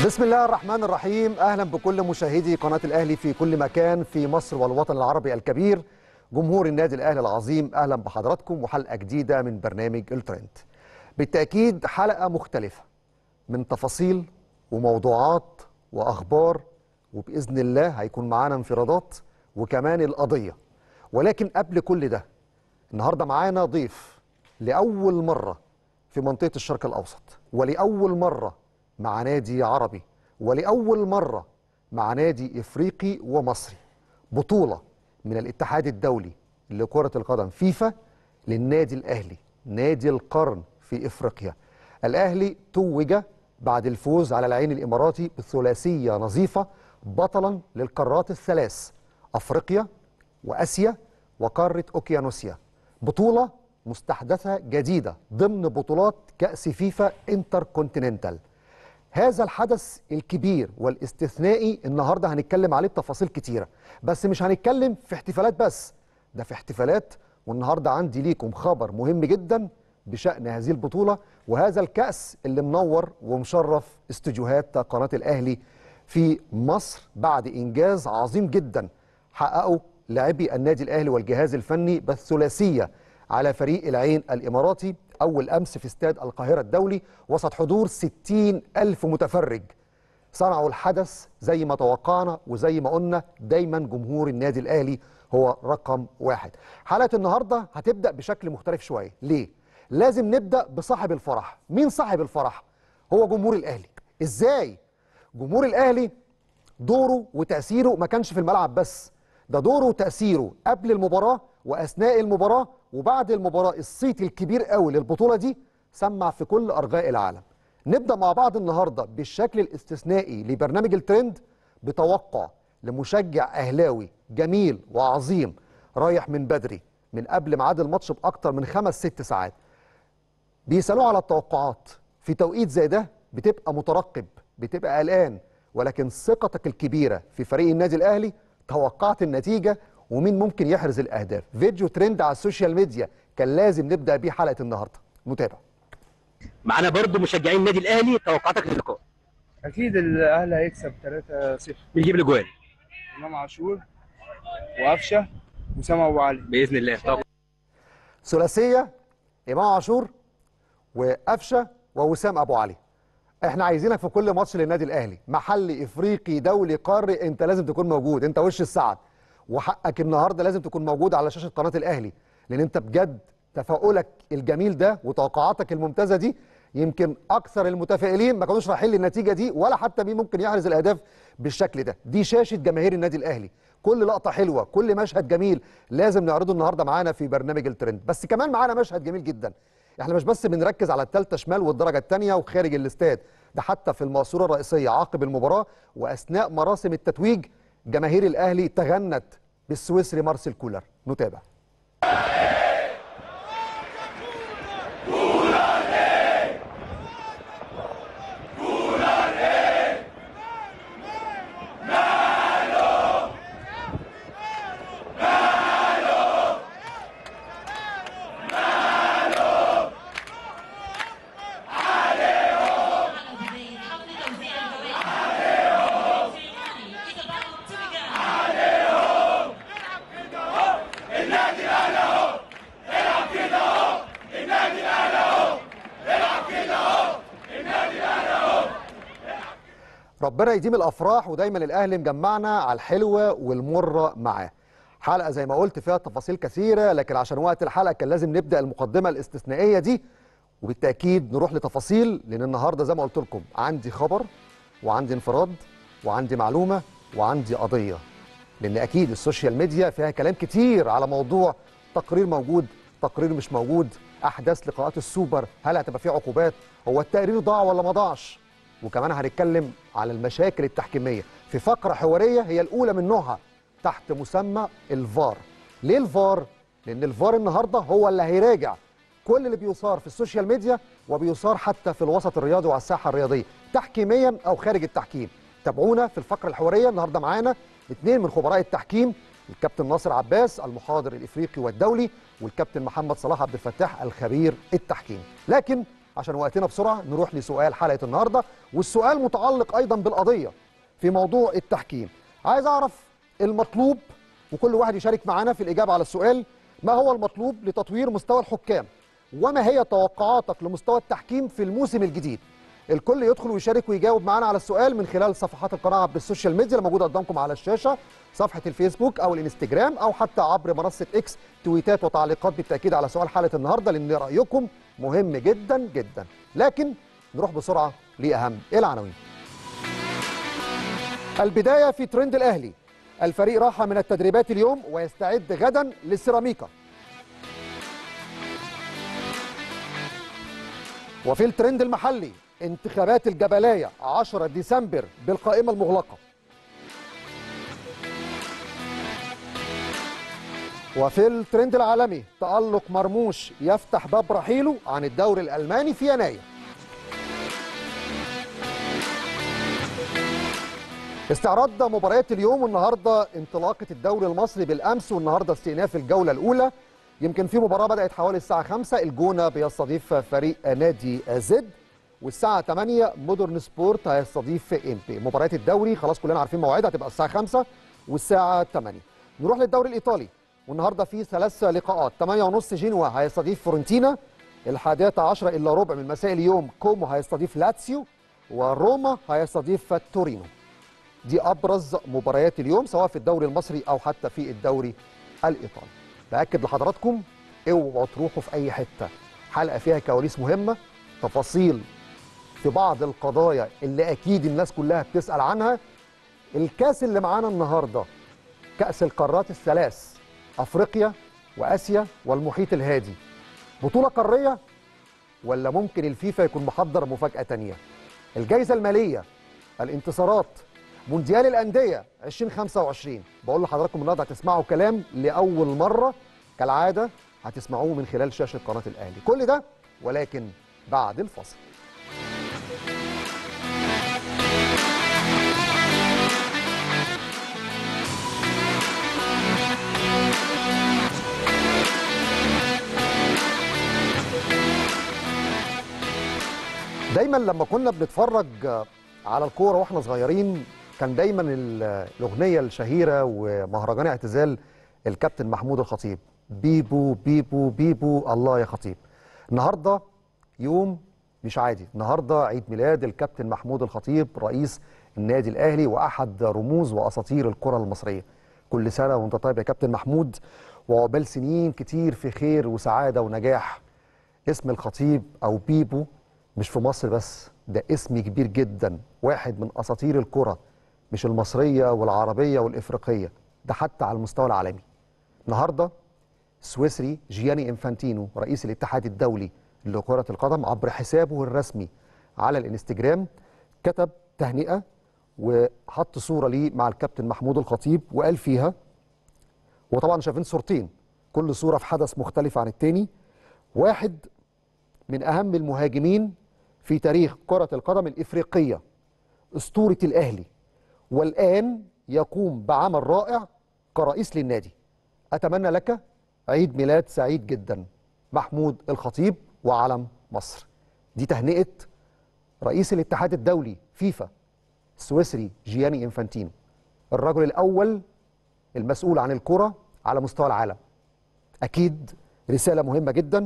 بسم الله الرحمن الرحيم اهلا بكل مشاهدي قناه الاهلي في كل مكان في مصر والوطن العربي الكبير جمهور النادي الاهلي العظيم اهلا بحضراتكم وحلقه جديده من برنامج الترند بالتاكيد حلقه مختلفه من تفاصيل وموضوعات واخبار وباذن الله هيكون معانا انفرادات وكمان القضيه ولكن قبل كل ده النهارده معانا ضيف لاول مره في منطقه الشرق الاوسط ولاول مره مع نادي عربي ولاول مره مع نادي افريقي ومصري بطوله من الاتحاد الدولي لكره القدم فيفا للنادي الاهلي نادي القرن في افريقيا الاهلي توج بعد الفوز على العين الاماراتي بثلاثيه نظيفه بطلا للقارات الثلاث افريقيا واسيا وقاره اوكيانوسيا بطوله مستحدثه جديده ضمن بطولات كاس فيفا انتر كونتيننتال هذا الحدث الكبير والاستثنائي النهارده هنتكلم عليه بتفاصيل كتيره بس مش هنتكلم في احتفالات بس ده في احتفالات والنهارده عندي ليكم خبر مهم جدا بشأن هذه البطولة وهذا الكأس اللي منور ومشرف استوديوهات قناة الأهلي في مصر بعد إنجاز عظيم جدا حققه لاعبي النادي الأهلي والجهاز الفني بالثلاثية على فريق العين الإماراتي أول أمس في استاد القاهرة الدولي وسط حضور 60 ألف متفرج صنعوا الحدث زي ما توقعنا وزي ما قلنا دايما جمهور النادي الأهلي هو رقم واحد حلقة النهاردة هتبدأ بشكل مختلف شوية ليه؟ لازم نبدأ بصاحب الفرح مين صاحب الفرح؟ هو جمهور الأهلي إزاي؟ جمهور الأهلي دوره وتأثيره ما كانش في الملعب بس ده دوره وتأثيره قبل المباراة وأثناء المباراة وبعد المباراة الصيت الكبير قوي للبطولة دي سمع في كل أرجاء العالم نبدأ مع بعض النهاردة بالشكل الاستثنائي لبرنامج الترند بتوقع لمشجع أهلاوي جميل وعظيم رايح من بدري من قبل ميعاد الماتش بأكتر من خمس ست ساعات بيسألوه على التوقعات في توقيت زي ده بتبقى مترقب بتبقى قلقان ولكن ثقتك الكبيرة في فريق النادي الأهلي توقعت النتيجة ومين ممكن يحرز الأهداف فيديو ترند على السوشيال ميديا كان لازم نبدأ بيه حلقة النهاردة نتابع معانا برضو مشجعين النادي الاهلي توقعاتك للقاء اكيد الاهلي هيكسب 3-0 مين يجيب الاجوال امام عاشور وقفشه وسام ابو علي باذن الله طب ثلاثية إمام عاشور وقفشة ووسام أبو علي احنا عايزينك في كل ماتش للنادي الاهلي محلي افريقي دولي قاري انت لازم تكون موجود انت وش السعد وحقك النهارده لازم تكون موجود على شاشه قناه الاهلي لان انت بجد تفاؤلك الجميل ده وتوقعاتك الممتازه دي يمكن اكثر المتفائلين ما كانوش رايحين للنتيجه دي ولا حتى مين ممكن يحرز الاهداف بالشكل ده دي شاشه جماهير النادي الاهلي كل لقطه حلوه كل مشهد جميل لازم نعرضه النهارده معانا في برنامج الترند بس كمان معانا مشهد جميل جدا احنا مش بس بنركز على الثالثه شمال والدرجه الثانيه وخارج الاستاد ده حتى في المقصوره الرئيسيه عقب المباراه واثناء مراسم التتويج جماهير الاهلي تغنت بالسويسري مارسيل كولر نتابع ربنا يديم الافراح ودايما الاهلي مجمعنا على الحلوه والمره معاه حلقه زي ما قلت فيها تفاصيل كثيره لكن عشان وقت الحلقه كان لازم نبدا المقدمه الاستثنائيه دي وبالتاكيد نروح لتفاصيل لان النهارده زي ما قلت لكم عندي خبر وعندي انفراد وعندي معلومه وعندي قضيه لان اكيد السوشيال ميديا فيها كلام كتير على موضوع تقرير موجود تقرير مش موجود احداث لقاءات السوبر هل هتبقى فيه عقوبات هو التقرير ضاع ولا ما ضاعش وكمان هنتكلم على المشاكل التحكيميه في فقره حواريه هي الاولى من نوعها تحت مسمى الفار ليه الفار لان الفار النهارده هو اللي هيراجع كل اللي بيثار في السوشيال ميديا وبيثار حتى في الوسط الرياضي وعلى الساحه الرياضيه تحكيميا او خارج التحكيم تابعونا في الفقره الحواريه النهارده معانا اثنين من خبراء التحكيم الكابتن ناصر عباس المحاضر الافريقي والدولي والكابتن محمد صلاح عبد الفتاح الخبير التحكيم لكن عشان وقتنا بسرعه نروح لسؤال حلقه النهارده والسؤال متعلق ايضا بالقضيه في موضوع التحكيم عايز اعرف المطلوب وكل واحد يشارك معانا في الاجابه على السؤال ما هو المطلوب لتطوير مستوى الحكام وما هي توقعاتك لمستوى التحكيم في الموسم الجديد الكل يدخل ويشارك ويجاوب معانا على السؤال من خلال صفحات القناه عبر السوشيال ميديا اللي موجوده قدامكم على الشاشه صفحه الفيسبوك او الانستجرام او حتى عبر منصه اكس تويتات وتعليقات بالتاكيد على سؤال حلقه النهارده لان رايكم مهم جدا جدا لكن نروح بسرعه لاهم العناوين البدايه في ترند الاهلي الفريق راح من التدريبات اليوم ويستعد غدا للسيراميكا وفي الترند المحلي انتخابات الجبلايه 10 ديسمبر بالقائمه المغلقه وفي الترند العالمي تألق مرموش يفتح باب رحيله عن الدوري الألماني في يناير استعراض مباريات اليوم والنهارده انطلاقه الدوري المصري بالامس والنهارده استئناف الجوله الاولى يمكن في مباراه بدات حوالي الساعه 5 الجونه بيستضيف فريق نادي زد والساعه 8 مودرن سبورت هيستضيف امبي مباريات الدوري خلاص كلنا عارفين موعدها هتبقى الساعه 5 والساعه 8 نروح للدوري الايطالي والنهارده في ثلاث لقاءات 8 ونص جينوا هيستضيف فورنتينا الحادية عشرة إلا ربع من مساء اليوم كومو هيستضيف لاتسيو وروما هيستضيف تورينو دي ابرز مباريات اليوم سواء في الدوري المصري او حتى في الدوري الايطالي باكد لحضراتكم اوعوا تروحوا في اي حته حلقه فيها كواليس مهمه تفاصيل في بعض القضايا اللي اكيد الناس كلها بتسال عنها الكاس اللي معانا النهارده كاس القارات الثلاث افريقيا واسيا والمحيط الهادي بطوله قاريه ولا ممكن الفيفا يكون محضر مفاجاه تانية الجائزه الماليه الانتصارات مونديال الانديه 2025 بقول لحضراتكم النهارده هتسمعوا كلام لاول مره كالعاده هتسمعوه من خلال شاشه قناه الاهلي كل ده ولكن بعد الفصل دايما لما كنا بنتفرج على الكوره واحنا صغيرين كان دايما ال- الاغنيه الشهيره ومهرجان اعتزال الكابتن محمود الخطيب بيبو بيبو بيبو الله يا خطيب النهارده يوم مش عادي النهارده عيد ميلاد الكابتن محمود الخطيب رئيس النادي الاهلي واحد رموز واساطير الكره المصريه كل سنه وانت طيب يا كابتن محمود وعقبال سنين كتير في خير وسعاده ونجاح اسم الخطيب او بيبو مش في مصر بس ده اسم كبير جدا واحد من اساطير الكره مش المصريه والعربيه والافريقيه ده حتى على المستوى العالمي النهارده السويسري جياني انفانتينو رئيس الاتحاد الدولي لكره القدم عبر حسابه الرسمي على الانستجرام كتب تهنئه وحط صوره ليه مع الكابتن محمود الخطيب وقال فيها وطبعا شايفين صورتين كل صوره في حدث مختلف عن التاني واحد من اهم المهاجمين في تاريخ كره القدم الافريقيه اسطوره الاهلي والان يقوم بعمل رائع كرئيس للنادي اتمنى لك عيد ميلاد سعيد جدا محمود الخطيب وعلم مصر دي تهنئه رئيس الاتحاد الدولي فيفا السويسري جياني انفانتينو الرجل الاول المسؤول عن الكره على مستوى العالم اكيد رساله مهمه جدا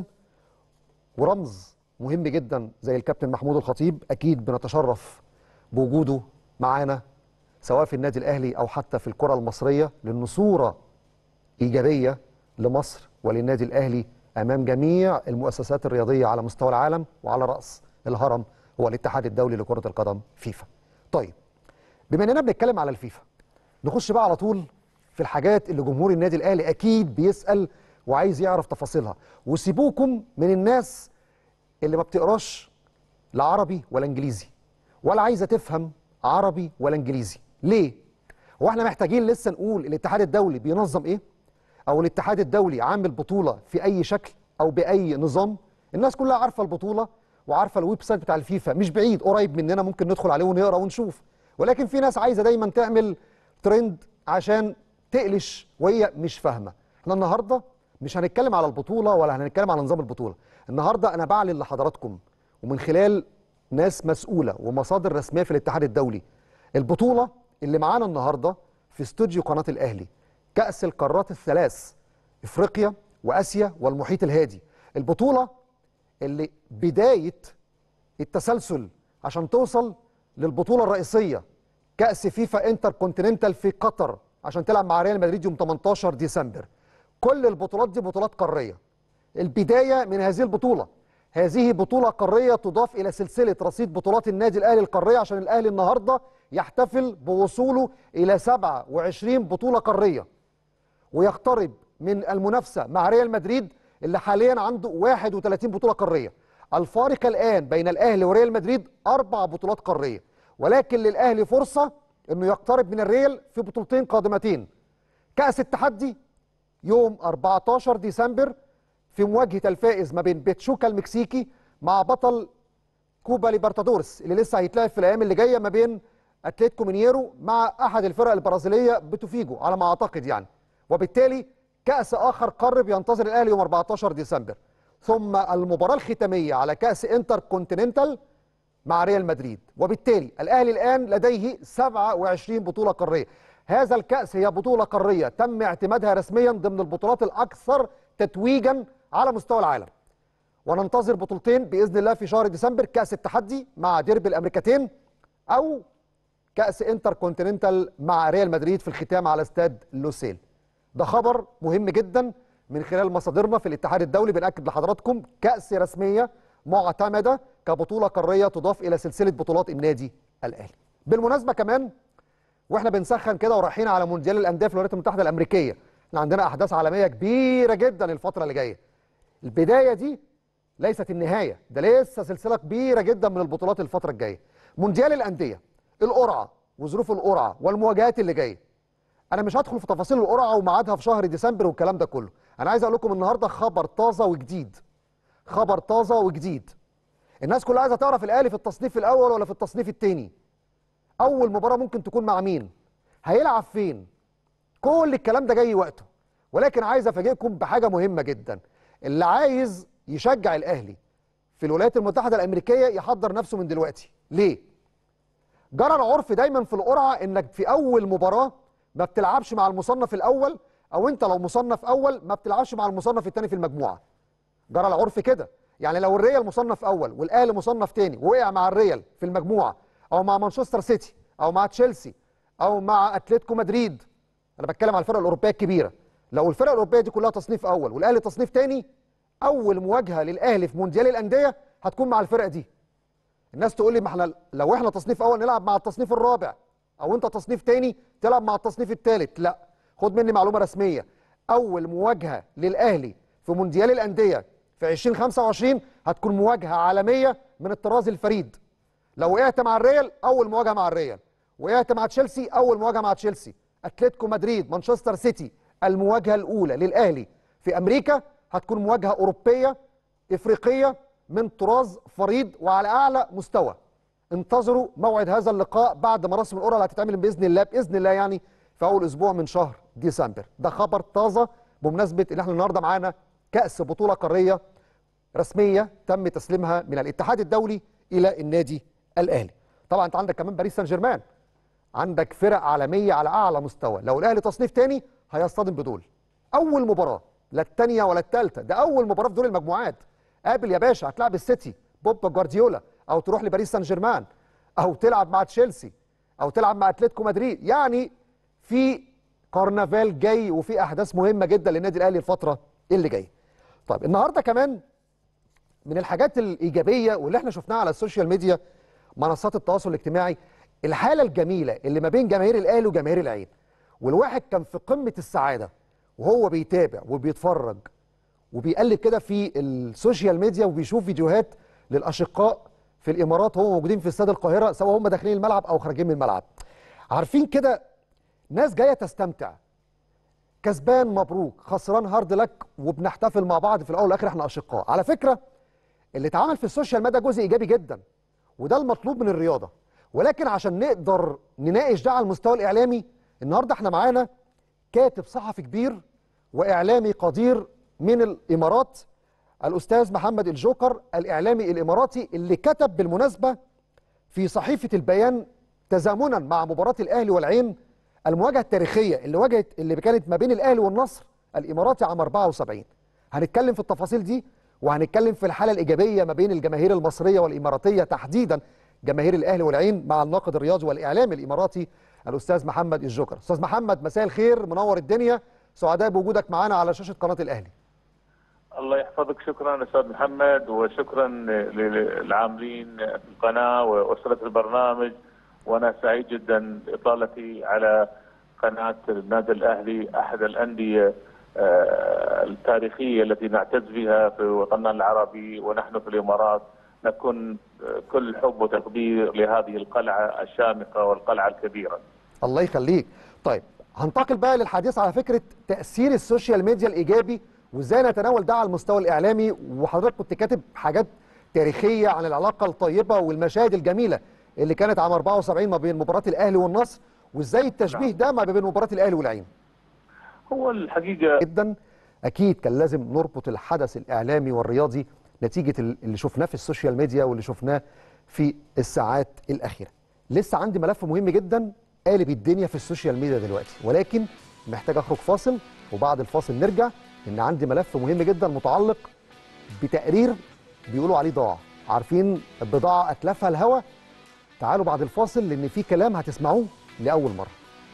ورمز مهم جدا زي الكابتن محمود الخطيب اكيد بنتشرف بوجوده معانا سواء في النادي الاهلي او حتى في الكره المصريه لانه صوره ايجابيه لمصر وللنادي الاهلي امام جميع المؤسسات الرياضيه على مستوى العالم وعلى راس الهرم هو الاتحاد الدولي لكره القدم فيفا. طيب بما اننا بنتكلم على الفيفا نخش بقى على طول في الحاجات اللي جمهور النادي الاهلي اكيد بيسال وعايز يعرف تفاصيلها وسيبوكم من الناس اللي ما بتقراش لا عربي ولا انجليزي ولا عايزه تفهم عربي ولا انجليزي ليه هو احنا محتاجين لسه نقول الاتحاد الدولي بينظم ايه او الاتحاد الدولي عامل بطوله في اي شكل او باي نظام الناس كلها عارفه البطوله وعارفه الويب سايت بتاع الفيفا مش بعيد قريب مننا ممكن ندخل عليه ونقرا ونشوف ولكن في ناس عايزه دايما تعمل ترند عشان تقلش وهي مش فاهمه احنا النهارده مش هنتكلم على البطوله ولا هنتكلم على نظام البطوله النهارده انا بعلن لحضراتكم ومن خلال ناس مسؤوله ومصادر رسميه في الاتحاد الدولي البطوله اللي معانا النهارده في استوديو قناه الاهلي كاس القارات الثلاث افريقيا واسيا والمحيط الهادي البطوله اللي بدايه التسلسل عشان توصل للبطوله الرئيسيه كاس فيفا انتر كونتيننتال في قطر عشان تلعب مع ريال مدريد يوم 18 ديسمبر كل البطولات دي بطولات قاريه البدايه من هذه البطوله هذه بطوله قاريه تضاف الى سلسله رصيد بطولات النادي الاهلي القاريه عشان الاهلي النهارده يحتفل بوصوله الى 27 بطوله قاريه ويقترب من المنافسه مع ريال مدريد اللي حاليا عنده 31 بطوله قاريه الفارق الان بين الاهلي وريال مدريد اربع بطولات قاريه ولكن للاهلي فرصه انه يقترب من الريال في بطولتين قادمتين كاس التحدي يوم 14 ديسمبر في مواجهه الفائز ما بين بيتشوكا المكسيكي مع بطل كوبا ليبرتادورس اللي لسه هيتلعب في الايام اللي جايه ما بين اتلتيكو مينيرو مع احد الفرق البرازيليه بتوفيجو على ما اعتقد يعني وبالتالي كاس اخر قرب ينتظر الاهلي يوم 14 ديسمبر ثم المباراه الختاميه على كاس انتر كونتيننتال مع ريال مدريد وبالتالي الاهلي الان لديه 27 بطوله قاريه هذا الكاس هي بطوله قاريه تم اعتمادها رسميا ضمن البطولات الاكثر تتويجا على مستوى العالم وننتظر بطولتين باذن الله في شهر ديسمبر كاس التحدي مع ديربي الامريكتين او كاس انتر كونتيننتال مع ريال مدريد في الختام على استاد لوسيل ده خبر مهم جدا من خلال مصادرنا في الاتحاد الدولي بنأكد لحضراتكم كأس رسمية معتمدة كبطولة قارية تضاف إلى سلسلة بطولات النادي الأهلي بالمناسبة كمان واحنا بنسخن كده ورايحين على مونديال الأندية في الولايات المتحدة الأمريكية احنا عندنا أحداث عالمية كبيرة جدا الفترة اللي جاية البداية دي ليست النهاية ده لسه سلسلة كبيرة جدا من البطولات الفترة الجاية مونديال الأندية القرعة وظروف القرعة والمواجهات اللي جايه انا مش هدخل في تفاصيل القرعه وميعادها في شهر ديسمبر والكلام ده كله انا عايز اقول لكم النهارده خبر طازه وجديد خبر طازه وجديد الناس كلها عايزه تعرف الاهلي في التصنيف الاول ولا في التصنيف الثاني اول مباراه ممكن تكون مع مين هيلعب فين كل الكلام ده جاي وقته ولكن عايز افاجئكم بحاجه مهمه جدا اللي عايز يشجع الاهلي في الولايات المتحده الامريكيه يحضر نفسه من دلوقتي ليه جرى العرف دايما في القرعه انك في اول مباراه ما بتلعبش مع المصنف الاول او انت لو مصنف اول ما بتلعبش مع المصنف الثاني في المجموعه جرى العرف كده يعني لو الريال مصنف اول والاهلي مصنف ثاني وقع مع الريال في المجموعه او مع مانشستر سيتي او مع تشيلسي او مع اتلتيكو مدريد انا بتكلم على الفرق الاوروبيه الكبيره لو الفرق الاوروبيه دي كلها تصنيف اول والاهلي تصنيف ثاني اول مواجهه للاهلي في مونديال الانديه هتكون مع الفرق دي الناس تقول لي ما احنا لو احنا تصنيف اول نلعب مع التصنيف الرابع او انت تصنيف تاني تلعب مع التصنيف الثالث لا خد مني معلومه رسميه اول مواجهه للاهلي في مونديال الانديه في 2025 هتكون مواجهه عالميه من الطراز الفريد لو وقعت مع الريال اول مواجهه مع الريال وقعت مع تشيلسي اول مواجهه مع تشيلسي اتلتيكو مدريد مانشستر سيتي المواجهه الاولى للاهلي في امريكا هتكون مواجهه اوروبيه افريقيه من طراز فريد وعلى اعلى مستوى انتظروا موعد هذا اللقاء بعد مراسم القرعه اللي هتتعمل باذن الله باذن الله يعني في اول اسبوع من شهر ديسمبر ده خبر طازه بمناسبه ان احنا النهارده معانا كاس بطوله قاريه رسميه تم تسليمها من الاتحاد الدولي الى النادي الاهلي طبعا انت عندك كمان باريس سان جيرمان عندك فرق عالميه على اعلى مستوى لو الاهلي تصنيف تاني هيصطدم بدول اول مباراه لا الثانيه ولا الثالثه ده اول مباراه في دور المجموعات قابل يا باشا هتلعب السيتي بوب جوارديولا او تروح لباريس سان جيرمان او تلعب مع تشيلسي او تلعب مع اتلتيكو مدريد يعني في كارنفال جاي وفي احداث مهمه جدا للنادي الاهلي الفتره اللي جايه طيب النهارده كمان من الحاجات الايجابيه واللي احنا شفناها على السوشيال ميديا منصات التواصل الاجتماعي الحاله الجميله اللي ما بين جماهير الاهلي وجماهير العين والواحد كان في قمه السعاده وهو بيتابع وبيتفرج وبيقلب كده في السوشيال ميديا وبيشوف فيديوهات للاشقاء في الامارات وهم موجودين في استاد القاهره سواء هم داخلين الملعب او خارجين من الملعب عارفين كده ناس جايه تستمتع كسبان مبروك خسران هارد لك وبنحتفل مع بعض في الاول والاخر احنا اشقاء على فكره اللي اتعمل في السوشيال ميديا جزء ايجابي جدا وده المطلوب من الرياضه ولكن عشان نقدر نناقش ده على المستوى الاعلامي النهارده احنا معانا كاتب صحفي كبير واعلامي قدير من الامارات الاستاذ محمد الجوكر الاعلامي الاماراتي اللي كتب بالمناسبه في صحيفه البيان تزامنا مع مباراه الاهلي والعين المواجهه التاريخيه اللي واجهت اللي كانت ما بين الاهلي والنصر الاماراتي عام 74 هنتكلم في التفاصيل دي وهنتكلم في الحاله الايجابيه ما بين الجماهير المصريه والاماراتيه تحديدا جماهير الاهلي والعين مع الناقد الرياضي والاعلامي الاماراتي الاستاذ محمد الجوكر استاذ محمد مساء الخير منور الدنيا سعداء بوجودك معانا على شاشه قناه الاهلي الله يحفظك شكرا استاذ محمد وشكرا للعاملين في القناه واسره البرنامج وانا سعيد جدا باطالتي على قناه النادي الاهلي احد الانديه آه، التاريخيه التي نعتز بها في وطننا العربي ونحن في الامارات نكون كل حب وتقدير لهذه القلعه الشامخه والقلعه الكبيره. الله يخليك طيب هنتقل بقى للحديث على فكره تاثير السوشيال ميديا الايجابي وازاي نتناول ده على المستوى الاعلامي وحضرتك كنت كاتب حاجات تاريخيه عن العلاقه الطيبه والمشاهد الجميله اللي كانت عام 74 ما بين مباراه الاهلي والنصر وازاي التشبيه ده ما بين مباراه الاهلي والعين هو الحقيقه جدا اكيد كان لازم نربط الحدث الاعلامي والرياضي نتيجه اللي شفناه في السوشيال ميديا واللي شفناه في الساعات الاخيره لسه عندي ملف مهم جدا قالب الدنيا في السوشيال ميديا دلوقتي ولكن محتاج اخرج فاصل وبعد الفاصل نرجع ان عندي ملف مهم جدا متعلق بتقرير بيقولوا عليه ضاع عارفين البضاعه اتلفها الهوا تعالوا بعد الفاصل لان في كلام هتسمعوه لاول مره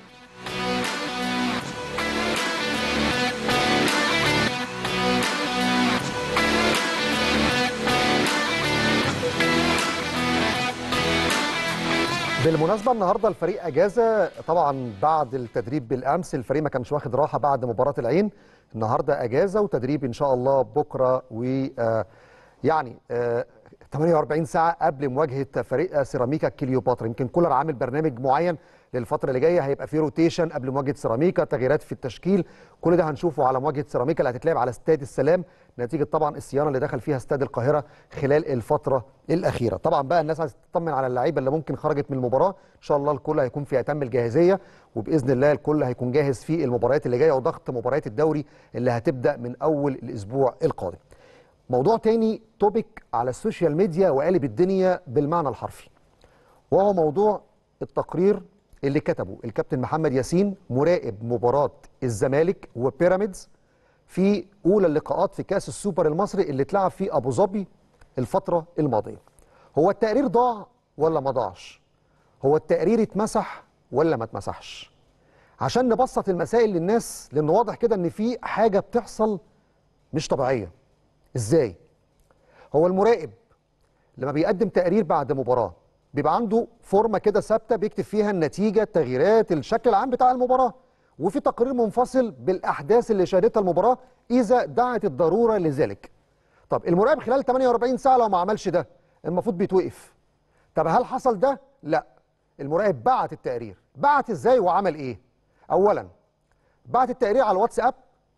بالمناسبة النهاردة الفريق أجازة طبعا بعد التدريب بالأمس الفريق ما كانش واخد راحة بعد مباراة العين النهاردة أجازة وتدريب إن شاء الله بكرة و آه، يعني آه، 48 ساعة قبل مواجهة فريق سيراميكا كليوباترا يمكن كولر عامل برنامج معين للفترة اللي جاية هيبقى فيه روتيشن قبل مواجهة سيراميكا تغييرات في التشكيل كل ده هنشوفه على مواجهة سيراميكا اللي هتتلعب على استاد السلام نتيجة طبعا الصيانة اللي دخل فيها استاد القاهرة خلال الفترة الأخيرة طبعا بقى الناس عايزة تطمن على اللعيبة اللي ممكن خرجت من المباراة إن شاء الله الكل هيكون في أتم الجاهزية وبإذن الله الكل هيكون جاهز في المباريات اللي جاية وضغط مباريات الدوري اللي هتبدأ من أول الأسبوع القادم موضوع تاني توبيك على السوشيال ميديا وقالب الدنيا بالمعنى الحرفي وهو موضوع التقرير اللي كتبه الكابتن محمد ياسين مراقب مباراة الزمالك وبيراميدز في أولى اللقاءات في كأس السوبر المصري اللي اتلعب في أبو ظبي الفترة الماضية هو التقرير ضاع ولا ما ضاعش هو التقرير اتمسح ولا ما اتمسحش عشان نبسط المسائل للناس لأن واضح كده إن في حاجة بتحصل مش طبيعية ازاي هو المراقب لما بيقدم تقرير بعد مباراه بيبقى عنده فورمه كده ثابته بيكتب فيها النتيجه التغييرات الشكل العام بتاع المباراه وفي تقرير منفصل بالاحداث اللي شهدتها المباراه اذا دعت الضروره لذلك طب المراقب خلال 48 ساعه لو ما عملش ده المفروض بيتوقف طب هل حصل ده لا المراقب بعت التقرير بعت ازاي وعمل ايه اولا بعت التقرير على الواتساب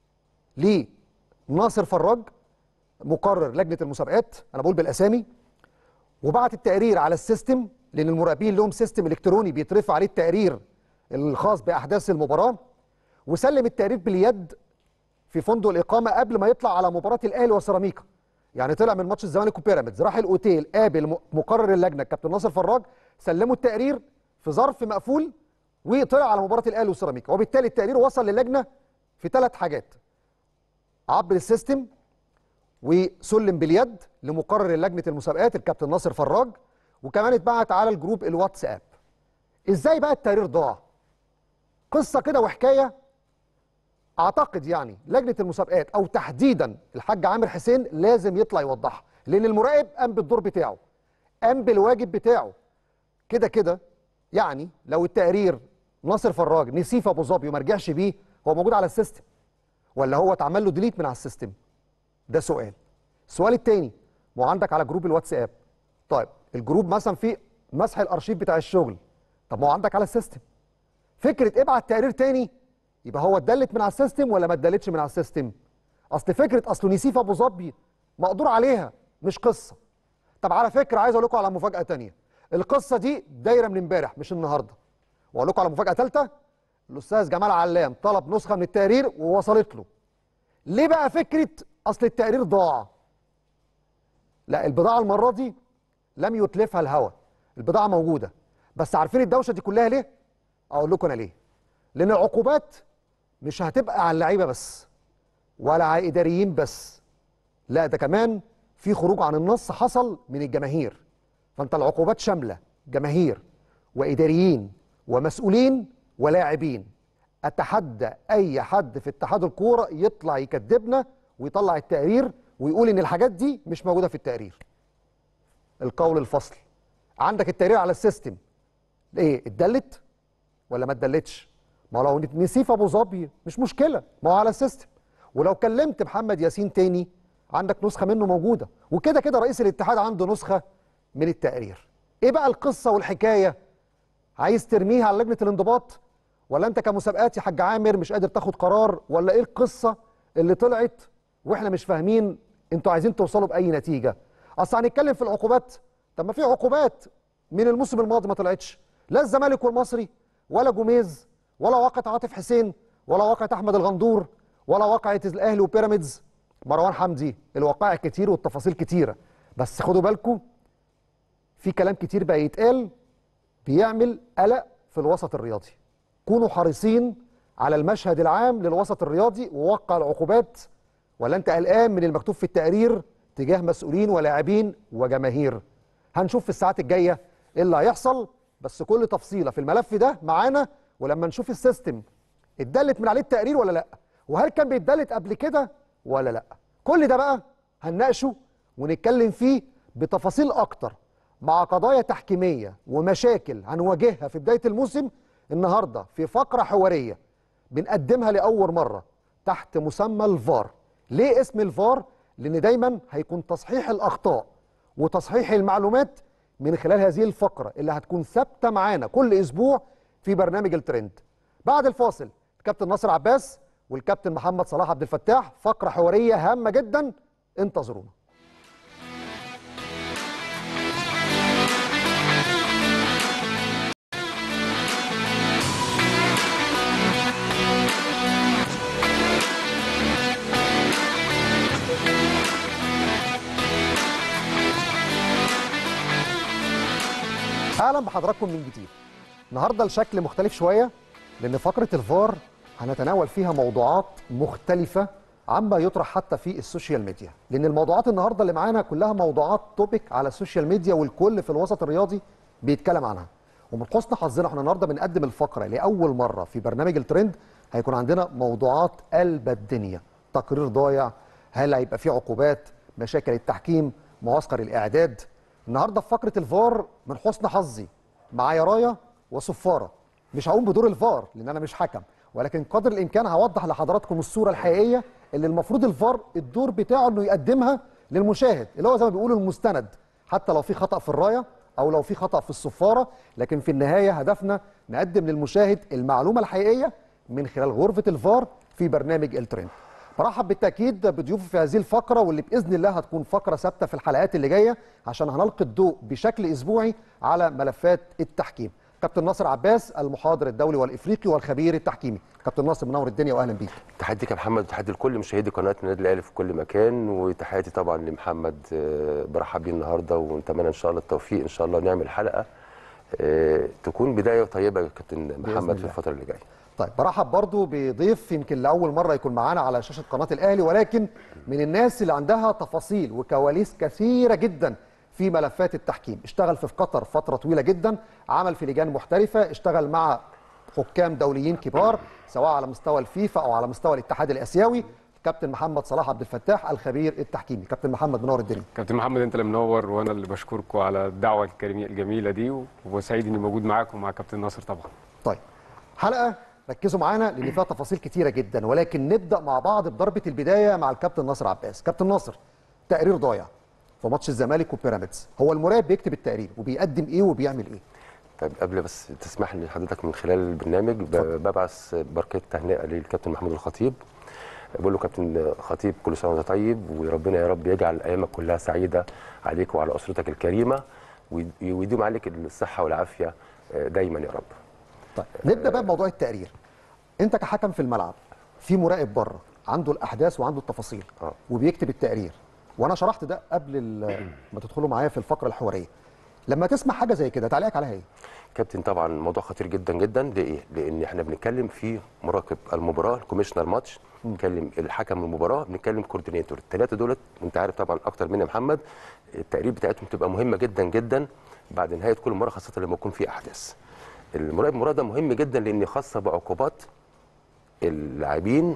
لناصر فراج مقرر لجنه المسابقات انا بقول بالاسامي وبعت التقرير على السيستم لان المراقبين لهم سيستم الكتروني بيترفع عليه التقرير الخاص باحداث المباراه وسلم التقرير باليد في فندق الاقامه قبل ما يطلع على مباراه الاهلي وسيراميكا يعني طلع من ماتش الزمالك وبيراميدز راح الاوتيل قابل مقرر اللجنه الكابتن ناصر فراج سلموا التقرير في ظرف مقفول وطلع على مباراه الاهلي وسيراميكا وبالتالي التقرير وصل للجنه في ثلاث حاجات عبر السيستم وسلم باليد لمقرر لجنه المسابقات الكابتن ناصر فراج وكمان اتبعت على الجروب الواتساب ازاي بقى التقرير ضاع قصه كده وحكايه اعتقد يعني لجنه المسابقات او تحديدا الحاج عامر حسين لازم يطلع يوضحها لان المراقب قام بالدور بتاعه قام بالواجب بتاعه كده كده يعني لو التقرير ناصر فراج نسيه في ابو ظبي وما رجعش بيه هو موجود على السيستم ولا هو اتعمل له ديليت من على السيستم ده سؤال السؤال التاني ما هو عندك على جروب الواتساب طيب الجروب مثلا فيه مسح الارشيف بتاع الشغل طب ما هو عندك على السيستم فكره ابعت تقرير تاني يبقى هو اتدلت من على السيستم ولا ما اتدلتش من على السيستم اصل فكره اصله نسيه في ابو ظبي مقدور عليها مش قصه طب على فكره عايز اقول لكم على مفاجاه تانية القصه دي دايره من امبارح مش النهارده واقول لكم على مفاجاه ثالثه الاستاذ جمال علام طلب نسخه من التقرير ووصلت له ليه بقى فكره اصل التقرير ضاع لا البضاعه المره دي لم يتلفها الهوى البضاعه موجوده بس عارفين الدوشه دي كلها ليه اقول لكم انا ليه لان العقوبات مش هتبقى على اللعيبه بس ولا على اداريين بس لا ده كمان في خروج عن النص حصل من الجماهير فانت العقوبات شامله جماهير واداريين ومسؤولين ولاعبين اتحدى اي حد في اتحاد الكوره يطلع يكذبنا ويطلع التقرير ويقول ان الحاجات دي مش موجوده في التقرير القول الفصل عندك التقرير على السيستم ايه اتدلت ولا ما اتدلتش ما لو نسيه في ابو ظبي مش مشكله ما هو على السيستم ولو كلمت محمد ياسين تاني عندك نسخه منه موجوده وكده كده رئيس الاتحاد عنده نسخه من التقرير ايه بقى القصه والحكايه عايز ترميها على لجنه الانضباط ولا انت كمسابقات يا حاج عامر مش قادر تاخد قرار ولا ايه القصه اللي طلعت واحنا مش فاهمين انتوا عايزين توصلوا باي نتيجه اصل هنتكلم في العقوبات طب ما في عقوبات من الموسم الماضي ما طلعتش لا الزمالك والمصري ولا جوميز ولا واقعة عاطف حسين ولا واقعة احمد الغندور ولا واقعة الاهلي وبيراميدز مروان حمدي الوقائع كتير والتفاصيل كتيره بس خدوا بالكم في كلام كتير بقى يتقال بيعمل قلق في الوسط الرياضي كونوا حريصين على المشهد العام للوسط الرياضي ووقع العقوبات ولا انت قلقان من المكتوب في التقرير تجاه مسؤولين ولاعبين وجماهير هنشوف في الساعات الجايه ايه اللي هيحصل بس كل تفصيله في الملف ده معانا ولما نشوف السيستم اتدلت من عليه التقرير ولا لا وهل كان بيتدلت قبل كده ولا لا كل ده بقى هنناقشه ونتكلم فيه بتفاصيل اكتر مع قضايا تحكيميه ومشاكل هنواجهها في بدايه الموسم النهارده في فقره حواريه بنقدمها لاول مره تحت مسمى الفار ليه اسم الفار لان دايما هيكون تصحيح الاخطاء وتصحيح المعلومات من خلال هذه الفقره اللي هتكون ثابته معانا كل اسبوع في برنامج الترند بعد الفاصل الكابتن ناصر عباس والكابتن محمد صلاح عبد الفتاح فقره حواريه هامه جدا انتظرونا اهلا بحضراتكم من جديد النهارده الشكل مختلف شويه لان فقره الفار هنتناول فيها موضوعات مختلفه عما يطرح حتى في السوشيال ميديا لان الموضوعات النهارده اللي معانا كلها موضوعات توبيك على السوشيال ميديا والكل في الوسط الرياضي بيتكلم عنها ومن حسن حظنا احنا النهارده بنقدم الفقره لاول مره في برنامج الترند هيكون عندنا موضوعات قلب الدنيا تقرير ضايع هل هيبقى في عقوبات مشاكل التحكيم معسكر الاعداد النهارده في فقره الفار من حسن حظي معايا رايه وصفاره مش هقوم بدور الفار لان انا مش حكم ولكن قدر الامكان هوضح لحضراتكم الصوره الحقيقيه اللي المفروض الفار الدور بتاعه انه يقدمها للمشاهد اللي هو زي ما بيقولوا المستند حتى لو في خطا في الرايه او لو في خطا في الصفاره لكن في النهايه هدفنا نقدم للمشاهد المعلومه الحقيقيه من خلال غرفه الفار في برنامج الترند برحب بالتاكيد بضيوفي في هذه الفقره واللي باذن الله هتكون فقره ثابته في الحلقات اللي جايه عشان هنلقي الضوء بشكل اسبوعي على ملفات التحكيم كابتن ناصر عباس المحاضر الدولي والافريقي والخبير التحكيمي كابتن ناصر منور الدنيا واهلا بيك تحديك يا محمد وتحدي لكل مشاهدي قناه النادي الاهلي في كل مكان وتحياتي طبعا لمحمد آه، برحب بيه النهارده ونتمنى ان شاء الله التوفيق ان شاء الله نعمل حلقه آه، تكون بدايه طيبه يا كابتن محمد في الله. الفتره اللي جايه طيب برحب برضو بضيف يمكن لاول مره يكون معانا على شاشه قناه الاهلي ولكن من الناس اللي عندها تفاصيل وكواليس كثيره جدا في ملفات التحكيم اشتغل في قطر فتره طويله جدا عمل في لجان محترفه اشتغل مع حكام دوليين كبار سواء على مستوى الفيفا او على مستوى الاتحاد الاسيوي كابتن محمد صلاح عبد الفتاح الخبير التحكيمي كابتن محمد منور الدنيا كابتن محمد انت اللي منور وانا اللي بشكركم على الدعوه الكريمه الجميله دي وسعيد اني موجود معاكم ومع كابتن ناصر طبعا طيب حلقه ركزوا معانا لان فيها تفاصيل كتيره جدا ولكن نبدا مع بعض بضربه البدايه مع الكابتن ناصر عباس كابتن ناصر تقرير ضايع في ماتش الزمالك وبيراميدز هو المراقب بيكتب التقرير وبيقدم ايه وبيعمل ايه طيب قبل بس تسمح لي حضرتك من خلال البرنامج ب- ببعث بركه تهنئه للكابتن محمود الخطيب بقول له كابتن خطيب كل سنه وانت طيب وربنا يا رب يجعل ايامك كلها سعيده عليك وعلى اسرتك الكريمه ويد- ويديم عليك الصحه والعافيه آه، دايما يا رب طيب نبدا بقى بموضوع التقرير انت كحكم في الملعب في مراقب بره عنده الاحداث وعنده التفاصيل آه. وبيكتب التقرير وانا شرحت ده قبل ال- ما تدخلوا معايا في الفقره الحواريه لما تسمع حاجه زي كده تعليقك عليها ايه كابتن طبعا موضوع خطير جدا جدا ليه؟ لان احنا بنتكلم في مراقب المباراه الكوميشنر ماتش بنتكلم الحكم المباراه بنتكلم كوردينيتور الثلاثه دولت وانت عارف طبعا اكتر مني يا محمد التقرير بتاعتهم بتبقى مهمه جدا جدا بعد نهايه كل مباراه خاصه لما يكون في احداث المراقب المباراه ده مهم جدا لان خاصه بعقوبات اللاعبين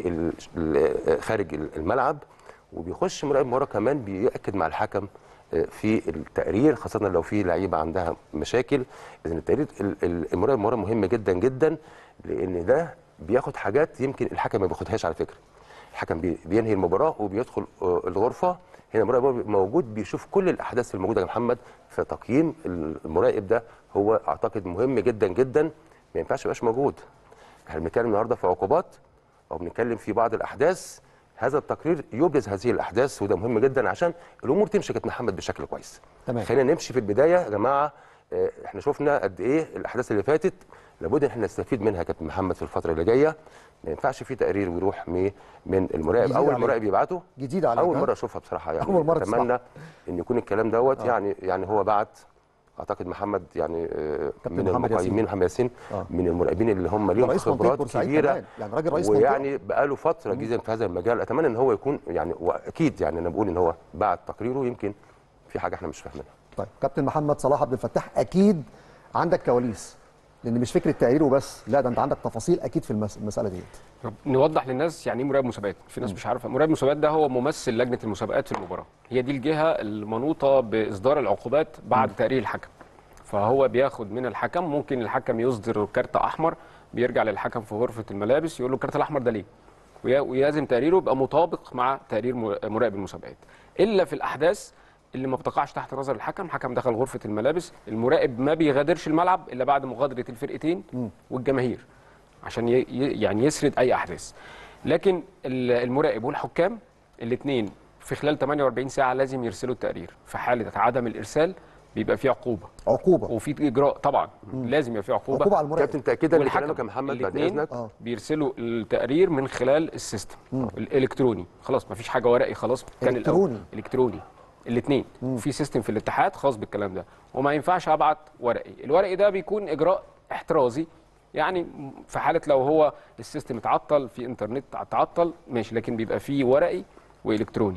وخارج الملعب وبيخش مراقب المباراه كمان بيأكد مع الحكم آه، في التقرير خاصه لو في لعيبه عندها مشاكل اذا التقرير ال- ال- المراقب المباراه مهم جدا جدا لان ده بياخد حاجات يمكن الحكم ما بياخدهاش على فكره الحكم بي- بينهي المباراه وبيدخل آه، الغرفه هنا المراقب المباراة موجود بيشوف كل الاحداث الموجوده يا محمد فتقييم المراقب ده هو اعتقد مهم جدا جدا ما ينفعش يبقاش موجود احنا بنتكلم النهارده في عقوبات او بنتكلم في بعض الاحداث هذا التقرير يبرز هذه الاحداث وده مهم جدا عشان الامور تمشي كابتن محمد بشكل كويس تمام. خلينا نمشي في البدايه يا جماعه آه، احنا شفنا قد ايه الاحداث اللي فاتت لابد ان احنا نستفيد منها يا كابتن محمد في الفتره اللي جايه ما ينفعش في تقرير ويروح مي- من المراقب جديد اول عليك. مراقب يبعته جديد عليك، اول ها؟ مره اشوفها بصراحه يعني أول مرة اتمنى ان يكون الكلام دوت يعني يعني هو بعت اعتقد محمد يعني آه، كابتن من محمد ياسين. المقيمين محمد ياسين آه. من المراقبين اللي هم ده ليهم رئيس منطقة خبرات بورسعيد كبيره كمان، يعني راجل رئيس منطقة. ويعني بقاله فتره جدا في هذا المجال اتمنى ان هو يكون يعني واكيد يعني انا بقول ان هو بعد تقريره يمكن في حاجه احنا مش فاهمينها طيب كابتن محمد صلاح عبد الفتاح اكيد عندك كواليس لان مش فكره تقرير وبس لا ده انت عندك تفاصيل اكيد في المس- المساله ديت طب نوضح للناس يعني ايه مراقب مسابقات في ناس مش عارفه مراقب مسابقات ده هو ممثل لجنه المسابقات في المباراه هي دي الجهه المنوطه باصدار العقوبات بعد تقرير الحكم فهو بياخد من الحكم ممكن الحكم يصدر كارت احمر بيرجع للحكم في غرفه الملابس يقول له الكارت الاحمر ده ليه ويا- ويلازم تقريره يبقى مطابق مع تقرير م- مراقب المسابقات الا في الاحداث اللي ما بتقعش تحت نظر الحكم الحكم دخل غرفه الملابس المراقب ما بيغادرش الملعب الا بعد مغادره الفرقتين والجماهير عشان ي- ي- يعني يسرد اي احداث لكن ال- المراقب والحكام الاثنين في خلال 48 ساعه لازم يرسلوا التقرير في حاله عدم الارسال بيبقى في عقوبه عقوبه وفي اجراء طبعا لازم يبقى في عقوبه عقوبه على المراقب كابتن تاكيدا والحكم لكلامك يا محمد بعد الاتنين اذنك آه. بيرسلوا التقرير من خلال السيستم الالكتروني خلاص مفيش حاجه ورقي خلاص كان الأول. إلكتروني. الكتروني الاثنين في سيستم في الاتحاد خاص بالكلام ده وما ينفعش ابعت ورقي الورقي ده بيكون اجراء احترازي يعني في حاله لو هو السيستم اتعطل في انترنت اتعطل ماشي لكن بيبقى فيه ورقي والكتروني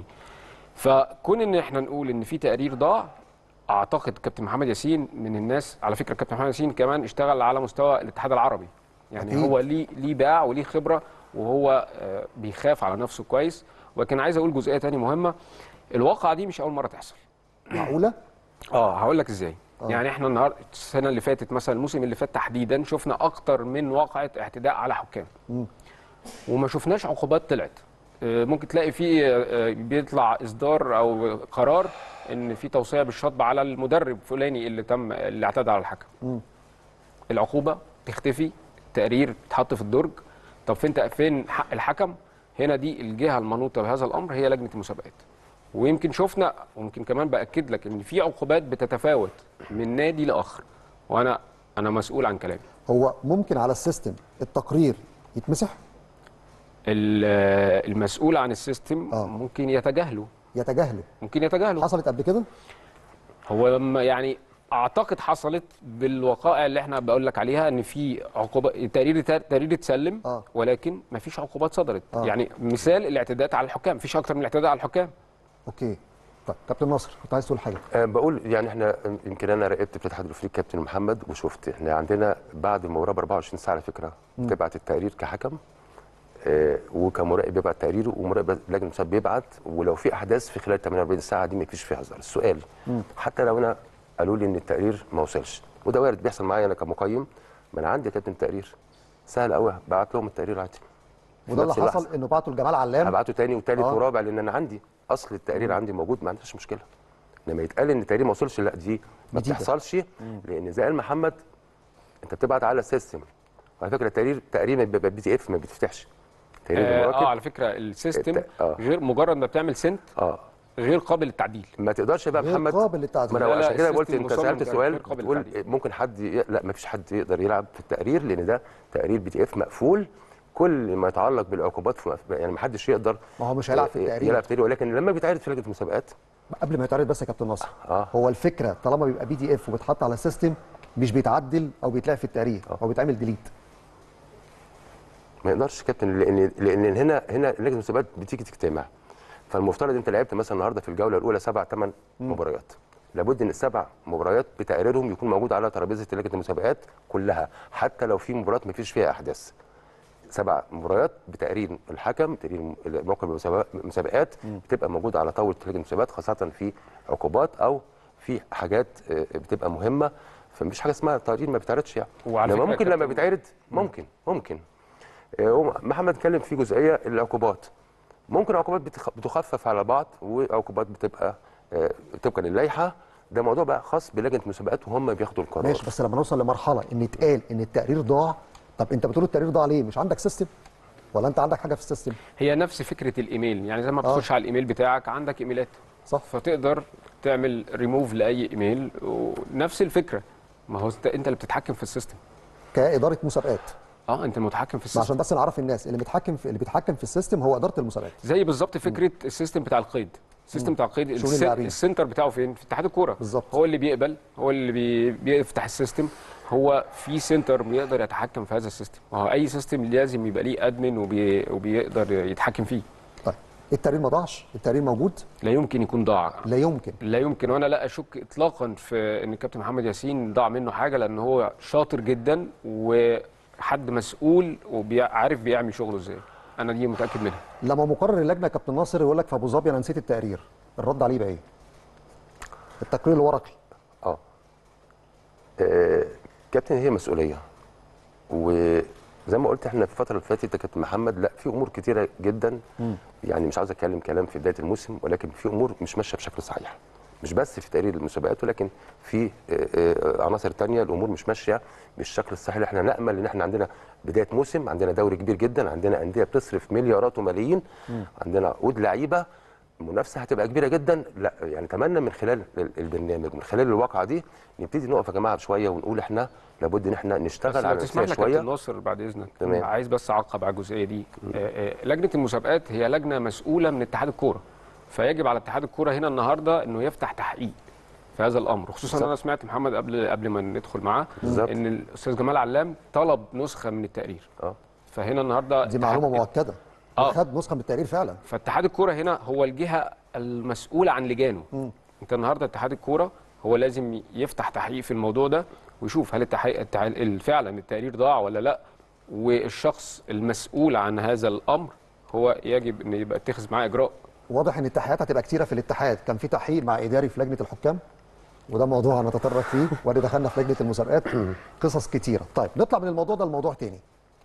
فكون ان احنا نقول ان في تقرير ضاع اعتقد كابتن محمد ياسين من الناس على فكره كابتن محمد ياسين كمان اشتغل على مستوى الاتحاد العربي يعني أكيد. هو ليه ليه باع وليه خبره وهو آه، بيخاف على نفسه كويس ولكن عايز اقول جزئيه تاني مهمه الواقعه دي مش اول مره تحصل معقوله اه هقول لك ازاي آه. يعني احنا النهارده السنه اللي فاتت مثلا الموسم اللي فات تحديدا شفنا اكتر من واقعه اعتداء على حكام وما شفناش عقوبات طلعت آه، ممكن تلاقي في آه، بيطلع اصدار او قرار ان في توصيه بالشطب على المدرب فلاني اللي تم اللي اعتدى على الحكم العقوبه تختفي تقرير تحط في الدرج طب فين فين حق الحكم هنا دي الجهه المنوطه بهذا الامر هي لجنه المسابقات ويمكن شفنا ويمكن كمان باكد لك ان في عقوبات بتتفاوت من نادي لاخر وانا انا مسؤول عن كلامي هو ممكن على السيستم التقرير يتمسح ال- المسؤول عن السيستم آه. ممكن يتجاهله يتجاهله ممكن يتجاهله حصلت قبل كده هو لما يعني اعتقد حصلت بالوقائع اللي احنا بقول لك عليها ان في عقوبه تقرير تقرير اتسلم آه. ولكن ما فيش عقوبات صدرت آه. يعني مثال الاعتداءات على الحكام مفيش اكتر من الاعتداء على الحكام اوكي طيب كابتن ناصر كنت عايز تقول حاجه أه بقول يعني احنا يمكن انا راقبت في الاتحاد الافريقي كابتن محمد وشفت احنا عندنا بعد المباراه ب 24 ساعه على فكره بتبعت التقرير كحكم آه وكمراقب بيبعت تقريره ومراقب لجنه المسابقات بيبعت ولو في احداث في خلال 48 ساعه دي ما فيش فيها هزار السؤال حتى لو انا قالوا لي ان التقرير ما وصلش وده وارد بيحصل معايا انا كمقيم ما انا عندي يا كابتن تقرير سهل قوي بعت لهم التقرير عادي في وده اللي نفس حصل اللحظة. انه بعتوا لجمال علام هبعته تاني وتالت آه. ورابع لان انا عندي اصل التقرير عندي موجود ما عنديش مشكله لما يتقال ان التقرير ما وصلش لا دي ما جديدة. بتحصلش لان زي قال محمد انت بتبعت على السيستم وعلى فكره التقرير تقريبا بيبقى بي تي اف ما بيتفتحش تقرير اه, المراقب آه على فكره السيستم الت- آه. غير مجرد ما بتعمل سنت اه غير قابل للتعديل ما تقدرش بقى غير محمد قابل للتعديل. ما لا، انا لا، عشان كده قلت السيستم انت مصمم سالت غير سؤال قابل بتقول للتعديل. ممكن حد ي... لا ما فيش حد يقدر يلعب في التقرير لان ده تقرير بي تي اف مقفول كل ما يتعلق بالعقوبات في يعني ما حدش يقدر ما هو مش هيلعب في آه، التقرير. يلعب في التقرير ولكن لما بيتعرض في لجنه المسابقات قبل ما يتعرض بس يا كابتن ناصر آه. هو الفكره طالما بيبقى بي دي اف وبيتحط على السيستم مش بيتعدل او بيتلاقي في التقرير او بيتعمل ديليت ما يقدرش كابتن لان لان هنا هنا لجنه المسابقات بتيجي تجتمع فالمفترض انت لعبت مثلا النهارده في الجوله الاولى سبع ثمان مباريات لابد ان السبع مباريات بتقريرهم يكون موجود على ترابيزه لجنه المسابقات كلها حتى لو في مباريات ما فيش فيها احداث سبع مباريات بتقرير الحكم تقرير موقع المسابقات- المسابقات بتبقى موجوده على طاوله لجنه المسابقات خاصه في عقوبات او في حاجات آه، بتبقى مهمه فمفيش حاجه اسمها تقرير ما بيتعرضش يعني وعلى إنما فكرة ممكن يا لما كابتن- بيتعرض ممكن ممكن آه، هو محمد اتكلم في جزئيه العقوبات ممكن عقوبات بتخ- بتخفف على بعض وعقوبات بتبقى آه، طبقا للائحه ده موضوع بقى خاص بلجنه المسابقات وهم بياخدوا القرار ماشي بس لما نوصل لمرحله ان يتقال ان التقرير ضاع طب انت بتقول التقرير ضاع ليه مش عندك سيستم ولا انت عندك حاجه في السيستم هي نفس فكره الايميل يعني زي ما آه. بتخش على الايميل بتاعك عندك ايميلات صح فتقدر تعمل ريموف لاي ايميل ونفس الفكره ما هو انت انت اللي بتتحكم في السيستم كاداره مسابقات اه انت المتحكم في ما السيستم عشان بس نعرف الناس اللي بيتحكم في اللي بيتحكم في السيستم هو اداره المسابقات زي بالظبط فكره السيستم بتاع القيد السيستم بتاع القيد شؤون الس- اللاعبين. السنتر بتاعه فين في اتحاد الكوره بالظبط. هو اللي بيقبل هو اللي بي... بيفتح السيستم هو في سنتر بيقدر يتحكم في هذا السيستم ما هو اي سيستم لازم يبقى ليه ادمن وبي... وبيقدر يتحكم فيه طيب التقرير ما ضاعش التقرير موجود لا يمكن يكون ضاع لا يمكن لا يمكن وانا لا اشك اطلاقا في ان الكابتن محمد ياسين ضاع منه حاجه لان هو شاطر جدا وحد مسؤول وعارف بيعمل شغله ازاي انا دي متاكد منها لما مقرر اللجنه يا كابتن ناصر يقول لك في ابو ظبي انا نسيت التقرير الرد عليه بقى ايه التقرير الورقي اه آه، كابتن هي مسؤوليه وزي ما قلت احنا في الفتره اللي فاتت يا كابتن محمد لا في امور كتيره جدا يعني مش عاوز اتكلم كلام في بدايه الموسم ولكن في امور مش ماشيه بشكل صحيح مش بس في تقرير المسابقات ولكن في آه، آه، عناصر تانية الامور مش ماشيه بالشكل الصحيح اللي احنا نامل ان احنا عندنا بدايه موسم عندنا دوري كبير جدا عندنا انديه بتصرف مليارات وملايين عندنا عقود لعيبه المنافسه هتبقى كبيره جدا لا يعني اتمنى من خلال ال- البرنامج من خلال الواقعه دي نبتدي نقف يا جماعه شويه ونقول احنا لابد ان احنا بس نشتغل لو على تسمح نفسنا لك يا كابتن شويه ناصر بعد اذنك تمام. عايز بس اعقب على الجزئيه دي آه، آه، لجنه المسابقات هي لجنه مسؤوله من اتحاد الكوره فيجب على اتحاد الكوره هنا النهارده انه يفتح تحقيق في هذا الامر خصوصا انا سمعت محمد قبل قبل ما ندخل معاه بالظبط. ان الاستاذ جمال علام طلب نسخه من التقرير اه فهنا النهارده دي معلومه اتحاد- مؤكده آه. خد نسخه من التقرير فعلا فاتحاد الكوره هنا هو الجهه المسؤوله عن لجانه انت النهارده اتحاد الكوره هو لازم يفتح تحقيق في الموضوع ده ويشوف هل التحقيق التع- فعلا التقرير ضاع ولا لا والشخص المسؤول عن هذا الامر هو يجب ان يبقى اتخذ معاه اجراء واضح ان التحقيقات هتبقى كتيره في الاتحاد كان في تحقيق مع اداري في لجنه الحكام وده موضوع هنتطرق فيه وادي دخلنا في لجنه المسابقات قصص كتيره طيب نطلع من الموضوع ده لموضوع تاني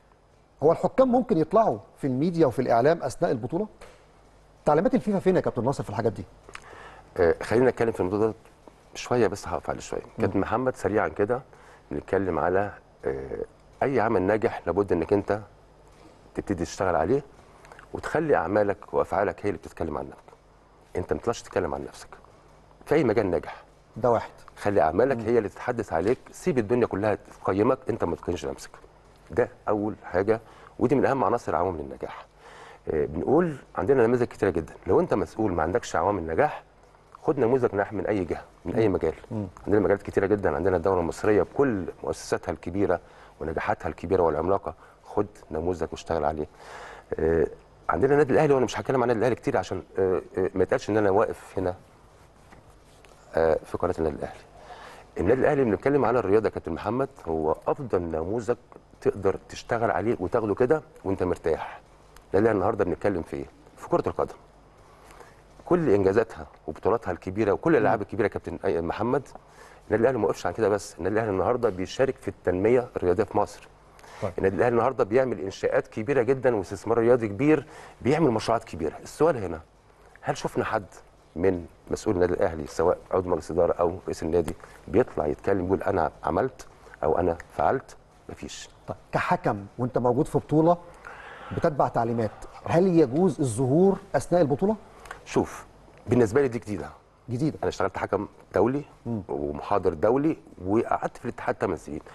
هو الحكام ممكن يطلعوا في الميديا وفي الاعلام اثناء البطوله تعليمات الفيفا فين يا كابتن ناصر في الحاجات دي آه، خلينا نتكلم في الموضوع ده شويه بس هقف عليه شويه كابتن محمد سريعا كده نتكلم على آه، اي عمل ناجح لابد انك انت تبتدي تشتغل عليه وتخلي اعمالك وافعالك هي اللي بتتكلم عنك انت ما تطلعش تتكلم عن نفسك في اي مجال ناجح ده واحد خلي اعمالك هي اللي تتحدث عليك سيب الدنيا كلها تقيمك انت ما تقيمش نفسك ده اول حاجه ودي من اهم عناصر عوامل النجاح آه، بنقول عندنا نماذج كتيره جدا لو انت مسؤول ما عندكش عوامل نجاح خد نموذج نجاح من اي جهه من اي مجال عندنا مجالات كتيره جدا عندنا الدوله المصريه بكل مؤسساتها الكبيره ونجاحاتها الكبيره والعملاقه خد نموذج واشتغل عليه آه، عندنا النادي الاهلي وانا مش هتكلم عن النادي الاهلي كتير عشان آه، آه، ما يتقالش ان انا واقف هنا آه، في قناه النادي الاهلي النادي الاهلي بنتكلم على الرياضه يا كابتن محمد هو افضل نموذج تقدر تشتغل عليه وتاخده كده وانت مرتاح النادي الاهلي النهارده بنتكلم في ايه في كره القدم كل انجازاتها وبطولاتها الكبيره وكل الالعاب الكبيره يا كابتن أي- محمد النادي الاهلي ما وقفش عن كده بس النادي الاهلي النهارده بيشارك في التنميه الرياضيه في مصر طيب. النادي الاهلي النهارده بيعمل انشاءات كبيره جدا واستثمار رياضي كبير بيعمل مشروعات كبيره السؤال هنا هل شفنا حد من مسؤول النادي الاهلي سواء عضو مجلس اداره او رئيس النادي بيطلع يتكلم يقول انا عملت او انا فعلت مفيش طيب كحكم وانت موجود في بطوله بتتبع تعليمات هل يجوز الظهور اثناء البطوله شوف بالنسبه لي دي جديده جديده انا اشتغلت حكم دولي ومحاضر دولي وقعدت في الاتحاد 8 سنين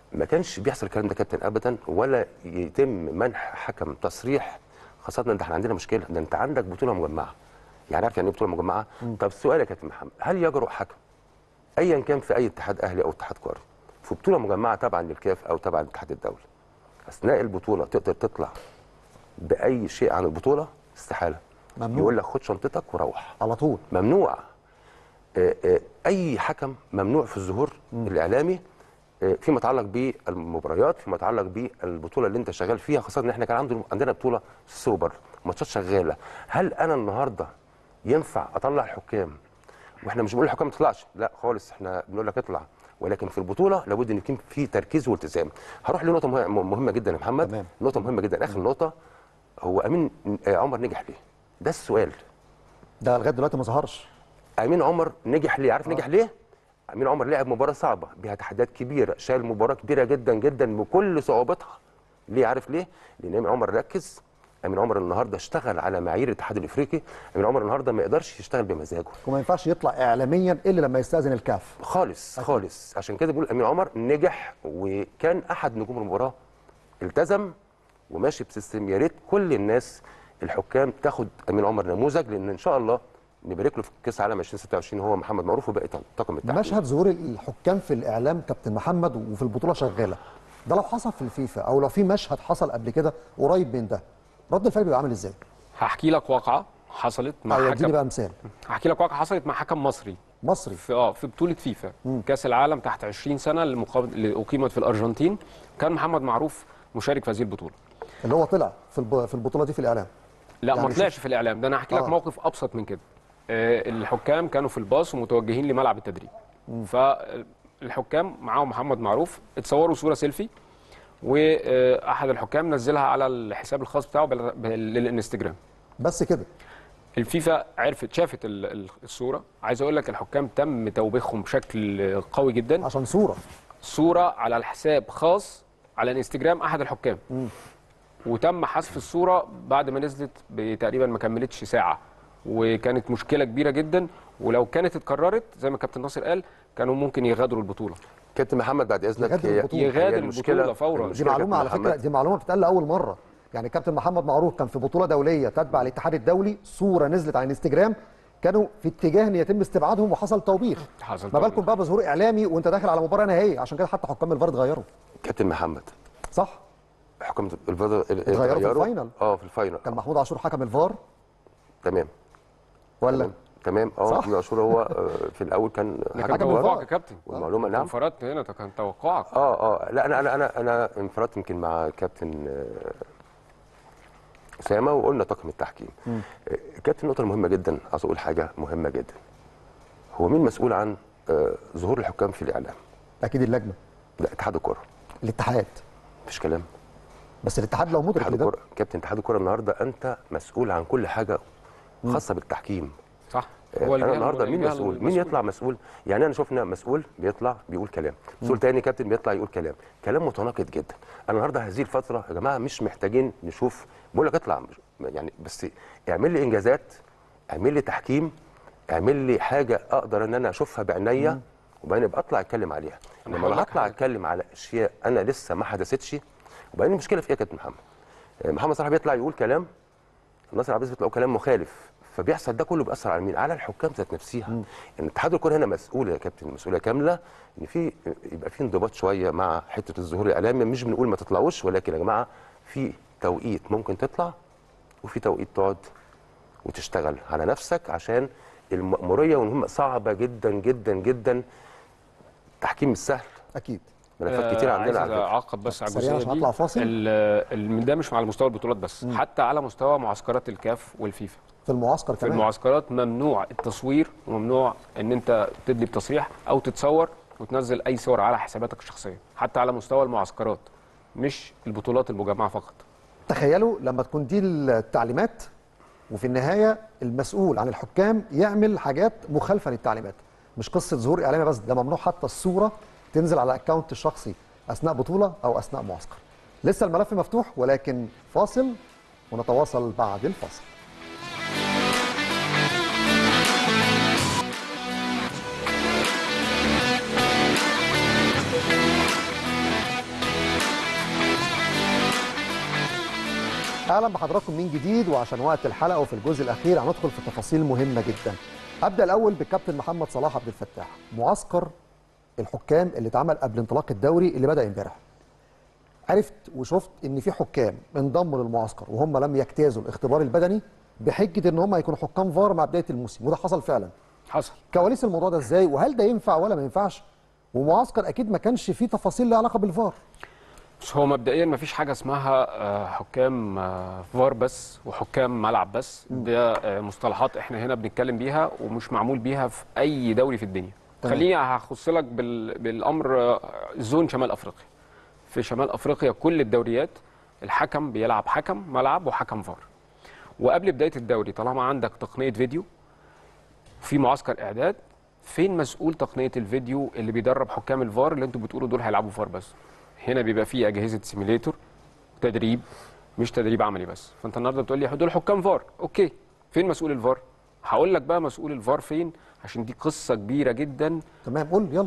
ما كانش بيحصل الكلام ده كابتن ابدا ولا يتم منح حكم تصريح خاصه ان احنا عندنا مشكله ده انت عندك بطوله مجمعه يعني عارف يعني ايه بطوله مجمعه طب السؤال يا كابتن محمد هل يجرؤ حكم ايا كان في اي اتحاد اهلي او اتحاد قاري في بطوله مجمعه تبعا للكاف او تبعا للاتحاد الدولي اثناء البطوله تقدر تطلع باي شيء عن البطوله استحاله ممنوع. يقول لك خد شنطتك وروح على طول ممنوع آه، آه، اي حكم ممنوع في الظهور الاعلامي آه، فيما يتعلق بالمباريات فيما يتعلق بالبطوله اللي انت شغال فيها خاصه ان احنا كان عندنا عندنا بطوله سوبر ماتشات شغاله هل انا النهارده ينفع اطلع الحكام واحنا مش بنقول الحكام ما تطلعش لا خالص احنا بنقول لك اطلع ولكن في البطوله لابد ان يكون في تركيز والتزام هروح لنقطه مه- مهمه جدا يا محمد تمام. نقطه مهمه جدا اخر نقطه هو امين آه، عمر نجح ليه ده السؤال ده لغايه دلوقتي ما ظهرش امين عمر نجح ليه عارف نجح ليه امين عمر لعب مباراه صعبه بها تحديات كبيره شال مباراه كبيره جدا جدا بكل صعوبتها ليه عارف ليه لان امين عمر ركز امين عمر النهارده اشتغل على معايير الاتحاد الافريقي امين عمر النهارده ما يقدرش يشتغل بمزاجه وما ينفعش يطلع اعلاميا الا لما يستاذن الكاف خالص خالص عشان كده بقول امين عمر نجح وكان احد نجوم المباراه التزم وماشي بسيستم يا ريت كل الناس الحكام تاخد امين عمر نموذج لان ان شاء الله نبارك له في كاس العالم 2026 هو محمد معروف وباقي طاقم التحكيم مشهد ظهور الحكام في الاعلام كابتن محمد وفي البطوله شغاله ده لو حصل في الفيفا او لو في مشهد حصل قبل كده قريب من ده رد الفعل بيبقى عامل ازاي؟ هحكي لك واقعه حصلت مع أو يديني حكم بقى مثال هحكي لك واقعه حصلت مع حكم مصري مصري في اه في بطوله فيفا كاس العالم تحت 20 سنه اللي مقابل- اللي اقيمت في الارجنتين كان محمد معروف مشارك في هذه البطوله اللي هو طلع في الب- في البطوله دي في الاعلام لا يعني ما طلعش في الاعلام ده انا هحكي لك آه. موقف ابسط من كده آه، الحكام كانوا في الباص ومتوجهين لملعب التدريب فالحكام معاهم محمد معروف اتصوروا صوره سيلفي واحد الحكام نزلها على الحساب الخاص بتاعه بال- بال- للانستجرام بس كده الفيفا عرفت شافت ال- ال- الصوره عايز اقول لك الحكام تم توبيخهم بشكل قوي جدا عشان صوره صوره على الحساب خاص على الانستجرام احد الحكام وتم حذف الصوره بعد ما نزلت بتقريبا ما كملتش ساعه وكانت مشكله كبيره جدا ولو كانت اتكررت زي ما كابتن ناصر قال كانوا ممكن يغادروا البطوله كابتن محمد بعد اذنك يغادر هي البطولة. هي يغادر المشكلة- البطولة فوراً. دي المشكلة معلومه على كابتن فكره محمد، دي معلومه بتتقال لاول مره يعني كابتن محمد معروف كان في بطوله دوليه تتبع الاتحاد الدولي صوره نزلت على الانستجرام كانوا في اتجاه ان يتم استبعادهم وحصل توبيخ حصل ما توبيخ. بالكم بقى بظهور اعلامي وانت داخل على مباراه نهائيه عشان كده حتى حكام الفار اتغيروا كابتن محمد صح حكام الفضل اتغيروا في الفاينل. اه في الفاينل كان محمود عاشور حكم الفار تمام ولا تمام تمام اه صح؟ محمود عاشور هو آه، في الاول كان ده حكم كان الفار. توقعك يا كابتن والمعلومه نعم انفردت هنا ده كان توقعك اه اه لا انا انا انا انا انفردت يمكن مع كابتن آه، اسامه وقلنا طاقم التحكيم آه، كابتن النقطه المهمه جدا عايز اقول حاجه مهمه جدا هو مين مسؤول عن آه، ظهور الحكام في الاعلام اكيد اللجنه لا اتحاد الكره الاتحاد مفيش كلام بس الاتحاد لو مدرك اتحاد لده الكره كابتن اتحاد الكره النهارده انت مسؤول عن كل حاجه خاصه بالتحكيم صح هو الجهة- انا النهارده مين الجهة مسؤول؟ مين المسؤولة. يطلع مسؤول؟ يعني انا شفنا مسؤول بيطلع بيقول كلام، مسؤول تاني كابتن بيطلع يقول كلام، كلام متناقض جدا. انا النهارده هذه الفتره يا جماعه مش محتاجين نشوف بقول لك اطلع مش- يعني بس اعمل لي انجازات اعمل لي تحكيم اعمل لي حاجه اقدر ان انا اشوفها بعينيا وبعدين ابقى اطلع اتكلم عليها. أنا انما هقول انا لك هطلع حاجة. اتكلم على اشياء انا لسه ما حدثتش وبعدين المشكله في ايه يا كابتن محمد؟ آه، محمد صلاح بيطلع يقول كلام ناصر عباس بيطلعوا كلام مخالف فبيحصل ده كله بيأثر على مين؟ على الحكام ذات نفسها. ان اتحاد الكره هنا مسؤول يا كابتن مسؤوليه كامله ان في يبقى في انضباط شويه مع حته الظهور الاعلامي مش بنقول ما تطلعوش ولكن يا جماعه في توقيت ممكن تطلع وفي توقيت تقعد وتشتغل على نفسك عشان المأموريه والمهمه صعبه جدا جدا جدا تحكيم مش سهل اكيد ملفات كتير آه، عندنا عايز على فكره اعقب بس على سريعاً الجزئيه عشان دي أطلع فاصل. ال- ال- ده مش على مستوى البطولات بس حتى على مستوى معسكرات الكاف والفيفا في المعسكر في كمان المعسكرات ممنوع التصوير وممنوع ان انت تدلي بتصريح او تتصور وتنزل اي صور على حساباتك الشخصيه حتى على مستوى المعسكرات مش البطولات المجمعه فقط تخيلوا لما تكون دي التعليمات وفي النهايه المسؤول عن الحكام يعمل حاجات مخالفه للتعليمات مش قصه ظهور اعلامي بس ده ممنوع حتى الصوره تنزل على الاكونت الشخصي اثناء بطوله او اثناء معسكر لسه الملف مفتوح ولكن فاصل ونتواصل بعد الفاصل اهلا بحضراتكم من جديد وعشان وقت الحلقه وفي الجزء الاخير هندخل في تفاصيل مهمه جدا ابدا الاول بالكابتن محمد صلاح عبد الفتاح معسكر الحكام اللي اتعمل قبل انطلاق الدوري اللي بدا امبارح عرفت وشفت ان في حكام انضموا للمعسكر وهم لم يجتازوا الاختبار البدني بحجه ان هم هيكونوا حكام فار مع بدايه الموسم وده حصل فعلا حصل كواليس الموضوع ده ازاي وهل ده ينفع ولا ما ينفعش ومعسكر اكيد ما كانش فيه تفاصيل لها علاقه بالفار بس هو مبدئيا ما فيش حاجه اسمها آه، حكام آه، فار بس وحكام ملعب بس ده آه، مصطلحات احنا هنا بنتكلم بيها ومش معمول بيها في اي دوري في الدنيا تمام. خليني هخص لك بال- بالامر آه، زون شمال افريقيا في شمال افريقيا كل الدوريات الحكم بيلعب حكم ملعب وحكم فار وقبل بدايه الدوري طالما عندك تقنيه فيديو في معسكر اعداد فين مسؤول تقنيه الفيديو اللي بيدرب حكام الفار اللي انتوا بتقولوا دول هيلعبوا فار بس هنا بيبقى فيه اجهزه سيميليتور تدريب مش تدريب عملي بس فانت النهارده بتقول لي دول حكام فار اوكي فين مسؤول الفار هقول لك بقى مسؤول الفار فين عشان دي قصه كبيره جدا تمام قول يلا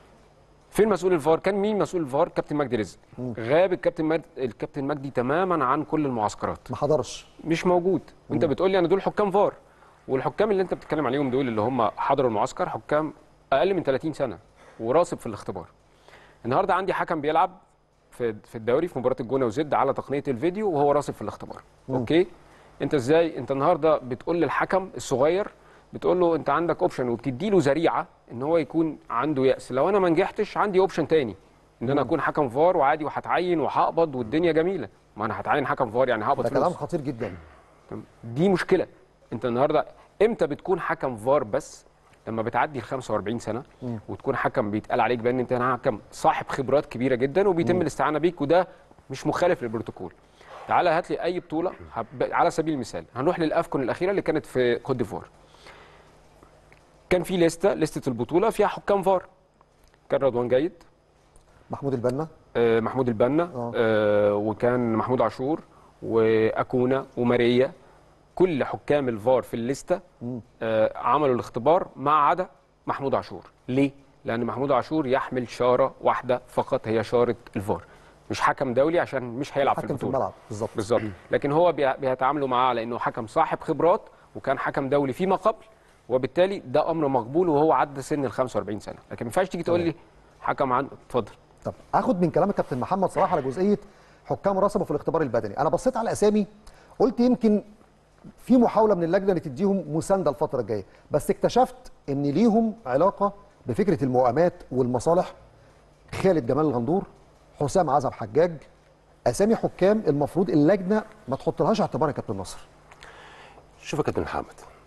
فين مسؤول الفار كان مين مسؤول الفار كابتن مجدي رزق غاب الكابتن مجدي الكابتن مجدي تماما عن كل المعسكرات ما حضرش مش موجود وانت بتقول لي انا دول حكام فار والحكام اللي انت بتتكلم عليهم دول اللي هم حضروا المعسكر حكام اقل من 30 سنه وراسب في الاختبار النهارده عندي حكم بيلعب في في الدوري في مباراه الجونه وزد على تقنيه الفيديو وهو راسب في الاختبار اوكي انت ازاي انت النهارده بتقول للحكم الصغير بتقول له انت عندك اوبشن وبتدي له ذريعه ان هو يكون عنده يأس لو انا ما نجحتش عندي اوبشن تاني ان انا اكون حكم فار وعادي وهتعين وهقبض والدنيا جميله ما انا هتعين حكم فار يعني هقبض ده فلوس كلام خطير جدا تمام. دي مشكله انت النهارده امتى بتكون حكم فار بس لما بتعدي ال 45 سنه وتكون حكم بيتقال عليك بان انت حكم صاحب خبرات كبيره جدا وبيتم الاستعانه بيك وده مش مخالف للبروتوكول تعالى هات لي اي بطوله هب- على سبيل المثال هنروح للافكون الاخيره اللي كانت في كوت ديفوار كان في لسته لسته البطوله فيها حكام فار كان رضوان جيد محمود البنا آه، محمود البنا آه. آه، وكان محمود عاشور واكونا وماريا كل حكام الفار في الليسته آه، عملوا الاختبار ما عدا محمود عاشور ليه لان محمود عاشور يحمل شاره واحده فقط هي شاره الفار مش حكم دولي عشان مش هيلعب في حكم في البطوله الملعب بالظبط بالظبط لكن هو بي- بيتعاملوا معاه على انه حكم صاحب خبرات وكان حكم دولي فيما قبل وبالتالي ده امر مقبول وهو عدى سن ال 45 سنه لكن ما ينفعش تيجي تقول لي حكم عن اتفضل طب اخد من كلام الكابتن محمد صلاح على جزئيه حكام رسبوا في الاختبار البدني انا بصيت على الاسامي قلت يمكن في محاوله من اللجنه ان تديهم مسانده الفتره الجايه بس اكتشفت ان ليهم علاقه بفكره الموائمات والمصالح خالد جمال الغندور حسام عزب حجاج اسامي حكام المفروض اللجنه ما تحطلهاش اعتبار يا كابتن نصر شوف يا كابتن محمد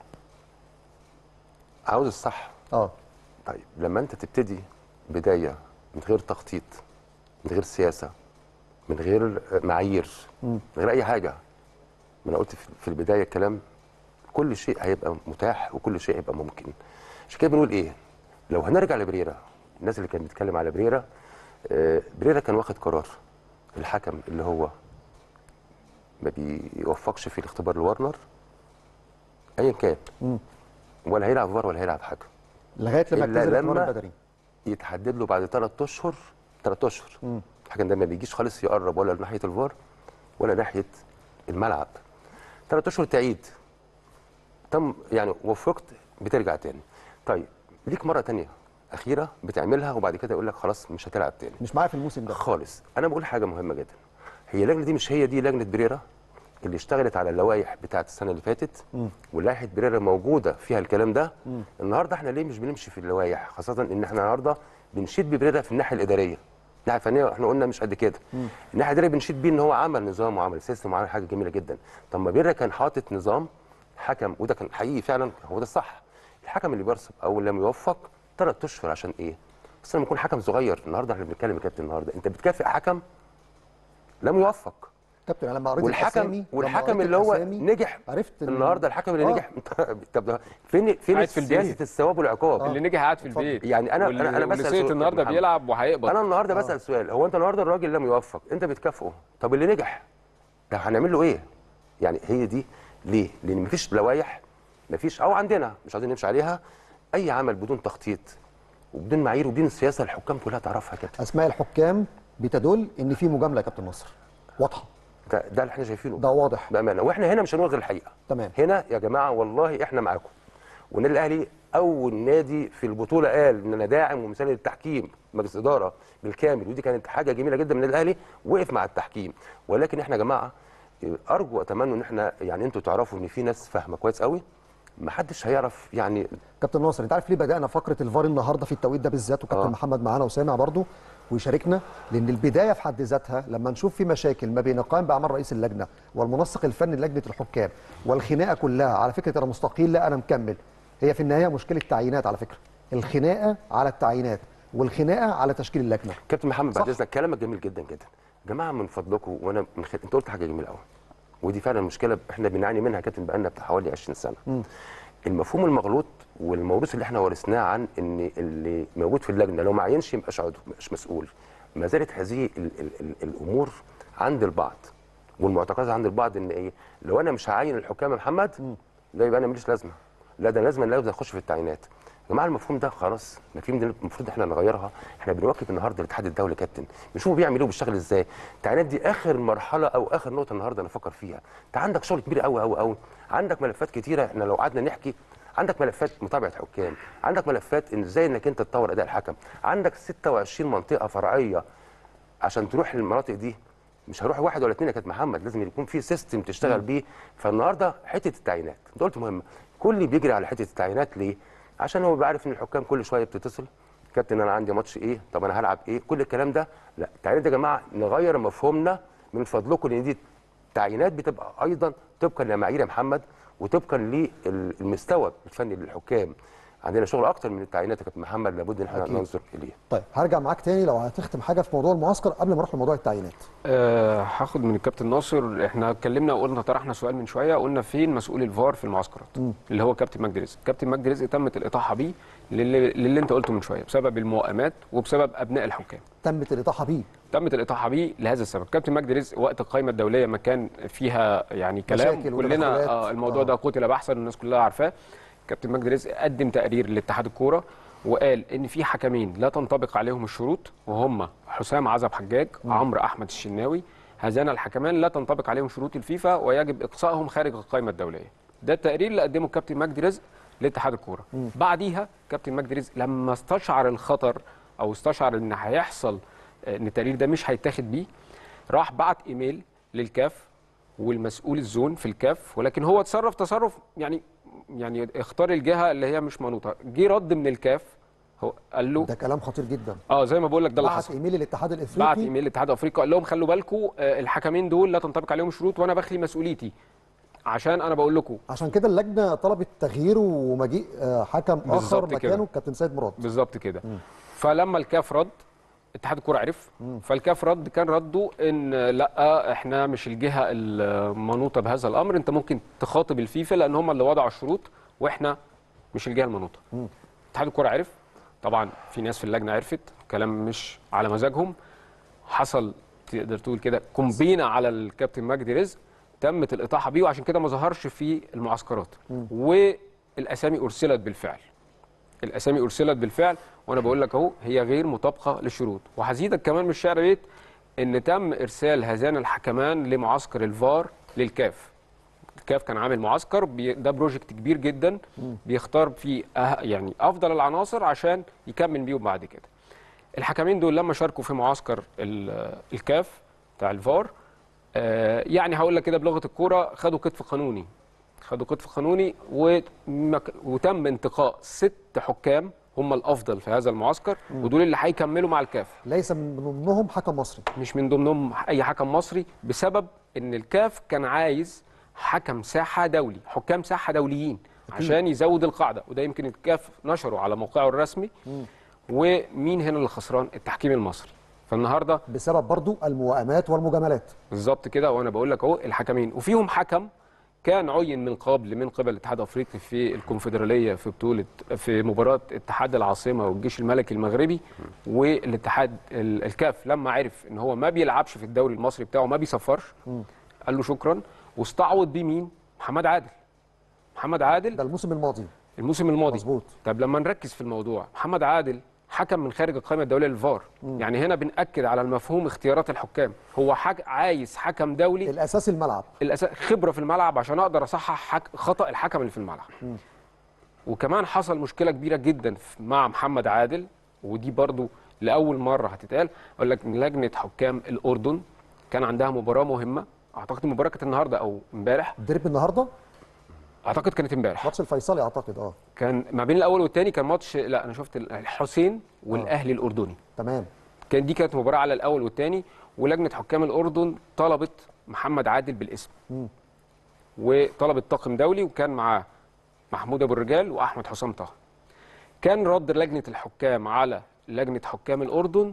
عاوز الصح اه طيب لما انت تبتدي بدايه من غير تخطيط من غير سياسه من غير معايير من غير اي حاجه ما انا قلت في- في البدايه الكلام كل شيء هيبقى متاح وكل شيء هيبقى ممكن عشان كده بنقول ايه لو هنرجع لبريرا الناس اللي كانت بتتكلم على بريرا آه، بريرا كان واخد قرار الحكم اللي هو ما بيوفقش في الاختبار الورنر ايا كان ولا هيلعب فار ولا هيلعب حكم لغايه لما إلا اعتزل الاختبار لما البدني يتحدد له بعد ثلاث اشهر ثلاث اشهر الحكم ده ما بيجيش خالص يقرب ولا ناحيه الفار ولا ناحيه الملعب ثلاث اشهر تعيد تم يعني وفقت بترجع تاني طيب ليك مره تانية اخيره بتعملها وبعد كده يقول لك خلاص مش هتلعب تاني مش معايا في الموسم ده خالص انا بقول حاجه مهمه جدا هي اللجنه دي مش هي دي لجنه بريرا اللي اشتغلت على اللوائح بتاعه السنه اللي فاتت ولائحه بريرا موجوده فيها الكلام ده النهارده احنا ليه مش بنمشي في اللوائح خاصه ان احنا النهارده بنشيد ببريرا في الناحيه الاداريه الناحيه الفنيه احنا قلنا مش قد كده الناحيه الاداريه بنشيد بيه ان هو عمل نظام وعمل سيستم وعمل حاجه جميله جدا طب ما بريرا كان حاطط نظام حكم وده كان حقيقي فعلا هو ده الصح الحكم اللي بيرسب او لم يوفق ثلاث اشهر عشان ايه بس لما يكون حكم صغير النهارده احنا بنتكلم يا كابتن النهارده انت بتكافئ حكم لم يوفق كابتن انا لما قريت والحكم الأسامي- لما والحكم قريت اللي هو الأسامي نجح عرفت إن- النهارده الحكم اللي آه. نجح طب ده فين فين قاعد في البيت. سياسه الثواب والعقاب اللي نجح قاعد في اتفضل. البيت يعني أنا- أنا- أنا واللي- بسأل واللي سقط سؤال النهارده محمد. بيلعب وهيقبض انا النهارده بسال سؤال هو انت النهارده الراجل لم يوفق انت بتكافئه طب اللي نجح ده هنعمل له ايه يعني هي دي ليه لان مفيش لوائح مفيش او عندنا مش عايزين نمشي عليها اي عمل بدون تخطيط وبدون معايير وبدون سياسه الحكام كلها تعرفها يا كابتن اسماء الحكام بتدل ان في مجامله يا كابتن نصر واضحه ده, ده اللي احنا شايفينه ده واضح بامانه واحنا هنا مش هنلغي الحقيقه تمام هنا يا جماعه والله احنا معاكم والنادي الاهلي اول نادي في البطوله قال ان انا داعم ومساند التحكيم مجلس اداره بالكامل ودي كانت حاجه جميله جدا من النادي الاهلي وقف مع التحكيم ولكن احنا يا جماعه ارجو واتمنى ان احنا يعني انتوا تعرفوا ان في ناس فاهمه كويس قوي ما حدش هيعرف يعني كابتن ناصر انت عارف ليه بدانا فقره الفار النهارده في التوقيت ده بالذات وكابتن آه. محمد معانا وسامع برضو ويشاركنا لان البدايه في حد ذاتها لما نشوف في مشاكل ما بين القائم باعمال رئيس اللجنه والمنسق الفني للجنه الحكام والخناقه كلها على فكره انا مستقيل لا انا مكمل هي في النهايه مشكله تعيينات على فكره الخناقه على التعيينات والخناقه على تشكيل اللجنه كابتن محمد بعد صح. اذنك كلامك جميل جدا جدا يا جماعه من فضلكم وانا من خل... انت قلت حاجه جميله قوي ودي فعلا مشكله احنا بنعاني منها يا كابتن بقالنا بتاع حوالي 20 سنه المفهوم المغلوط والموروث اللي احنا ورثناه عن ان اللي موجود في اللجنه لو ما عينش ما يبقاش عضو ما يبقاش مسؤول ما زالت هذه ال ال ال الامور عند البعض والمعتقدات عند البعض ان ايه لو انا مش هعين الحكام يا محمد لا يبقى انا ماليش لازمه لا ده لازم لازم اخش في التعيينات يا جماعه المفهوم ده خلاص المفهوم ده المفروض احنا نغيرها احنا بنواكب النهارده الاتحاد الدولي كابتن بنشوفه بيعمل ايه وبيشتغل ازاي التعيينات دي اخر مرحله او اخر نقطه النهارده نفكر فيها انت عندك شغل كبير قوي قوي قوي عندك ملفات كتيره احنا لو قعدنا نحكي عندك ملفات متابعه حكام عندك ملفات ان ازاي انك انت تطور اداء الحكم عندك 26 منطقه فرعيه عشان تروح المناطق دي مش هروح واحد ولا اتنين يا كابتن محمد لازم يكون في سيستم تشتغل بيه فالنهارده حته التعيينات انت قلت مهمه كل بيجري على حته التعيينات ليه عشان هو بيبقى عارف ان الحكام كل شويه بتتصل كابتن انا عندي ماتش ايه طب انا هلعب ايه كل الكلام ده لا التعيينات دي يا جماعه نغير مفهومنا من فضلكم لان دي التعيينات بتبقى ايضا طبقا لمعايير يا محمد وطبقا للمستوى الفني للحكام عندنا شغل اكتر من التعيينات يا كابتن محمد لابد ان احنا أكيد. ننظر اليه طيب هرجع معاك تاني لو هتختم حاجه في موضوع المعسكر قبل ما نروح لموضوع التعيينات أه هاخد من الكابتن ناصر احنا اتكلمنا وقلنا طرحنا سؤال من شويه قلنا فين مسؤول الفار في المعسكرات اللي هو كابتن مجدي رزق كابتن مجدي رزق تمت الاطاحه بيه للي, للي انت قلته من شويه بسبب الموائمات وبسبب ابناء الحكام تمت الاطاحه بيه تمت الاطاحه بيه لهذا السبب كابتن مجدي رزق وقت القائمه الدوليه ما كان فيها يعني كلام مشاكل كلنا وتدخلات. آه الموضوع آه. ده قتل بحثا والناس كلها عارفاه كابتن مجدي رزق قدم تقرير لاتحاد الكوره وقال ان في حكمين لا تنطبق عليهم الشروط وهم حسام عزب حجاج عمرو احمد الشناوي هذان الحكمان لا تنطبق عليهم شروط الفيفا ويجب اقصائهم خارج القائمه الدوليه ده التقرير اللي قدمه الكابتن مجدي رزق لاتحاد الكوره بعديها كابتن مجدي رزق لما استشعر الخطر او استشعر ان هيحصل آه، ان التقرير ده مش هيتاخد بيه راح بعت ايميل للكاف والمسؤول الزون في الكاف ولكن هو اتصرف تصرف يعني يعني اختار الجهه اللي هي مش منوطه جه رد من الكاف هو قال له ده كلام خطير جدا اه زي ما بقول لك ده اللي بعت حصل ايميل للاتحاد بعت الافريقي ايميل للاتحاد الافريقي قال لهم خلوا بالكم الحكمين دول لا تنطبق عليهم شروط وانا بخلي مسؤوليتي عشان انا بقول لكم عشان كده اللجنه طلبت تغييره ومجيء آه، حكم اخر بالظبط كده. مكانه الكابتن سيد مراد بالظبط كده فلما الكاف رد اتحاد الكوره عرف فالكاف رد كان رده ان لا احنا مش الجهه المنوطه بهذا الامر انت ممكن تخاطب الفيفا لان هم اللي وضعوا الشروط واحنا مش الجهه المنوطه اتحاد الكوره عرف طبعا في ناس في اللجنه عرفت كلام مش على مزاجهم حصل تقدر تقول كده كومبينه على الكابتن مجدي رزق تمت الاطاحه بيه وعشان كده ما ظهرش في المعسكرات والاسامي ارسلت بالفعل الاسامي ارسلت بالفعل وانا بقول لك اهو هي غير مطابقه للشروط وهزيدك كمان من الشعر بيت ان تم ارسال هذان الحكمان لمعسكر الفار للكاف الكاف كان عامل معسكر بي ده بروجكت كبير جدا بيختار فيه أه يعني افضل العناصر عشان يكمل بيهم بعد كده الحكمين دول لما شاركوا في معسكر ال- الكاف بتاع الفار آه، يعني هقول لك كده بلغه الكوره خدوا كتف قانوني خدوا كتف قانوني ومك- وتم انتقاء ست حكام هم الافضل في هذا المعسكر ودول اللي هيكملوا مع الكاف ليس من ضمنهم حكم مصري مش من ضمنهم اي حكم مصري بسبب ان الكاف كان عايز حكم ساحه دولي حكام ساحه دوليين عشان يزود القاعده وده يمكن الكاف نشره على موقعه الرسمي ومين هنا اللي خسران التحكيم المصري فالنهارده بسبب برضو الموائمات والمجاملات بالظبط كده وانا بقول لك اهو الحكمين وفيهم حكم كان عين من قبل من قبل الاتحاد الافريقي في الكونفدراليه في بطوله في مباراه اتحاد العاصمه والجيش الملكي المغربي والاتحاد ال- الكاف لما عرف ان هو ما بيلعبش في الدوري المصري بتاعه ما بيسفرش قال له شكرا واستعوض بيه مين؟ محمد عادل محمد عادل ده الموسم الماضي الموسم الماضي مظبوط. طب لما نركز في الموضوع محمد عادل حكم من خارج القائمه الدوليه للفار يعني هنا بنأكد على المفهوم اختيارات الحكام هو حك... عايز حكم دولي الاساس الملعب الأساس خبره في الملعب عشان اقدر اصحح حك... خطا الحكم اللي في الملعب وكمان حصل مشكله كبيره جدا في- مع محمد عادل ودي برضو لاول مره هتتقال اقول لك إن لجنه حكام الاردن كان عندها مباراه مهمه اعتقد المباراه كانت النهارده او امبارح الديربي النهارده اعتقد كانت امبارح ماتش الفيصلي اعتقد اه كان ما بين الاول والثاني كان ماتش لا انا شفت الحسين والاهلي الاردني تمام كان دي كانت مباراه على الاول والثاني ولجنه حكام الاردن طلبت محمد عادل بالاسم وطلبت طاقم دولي وكان معاه محمود ابو الرجال واحمد حسام طه كان رد لجنه الحكام على لجنه حكام الاردن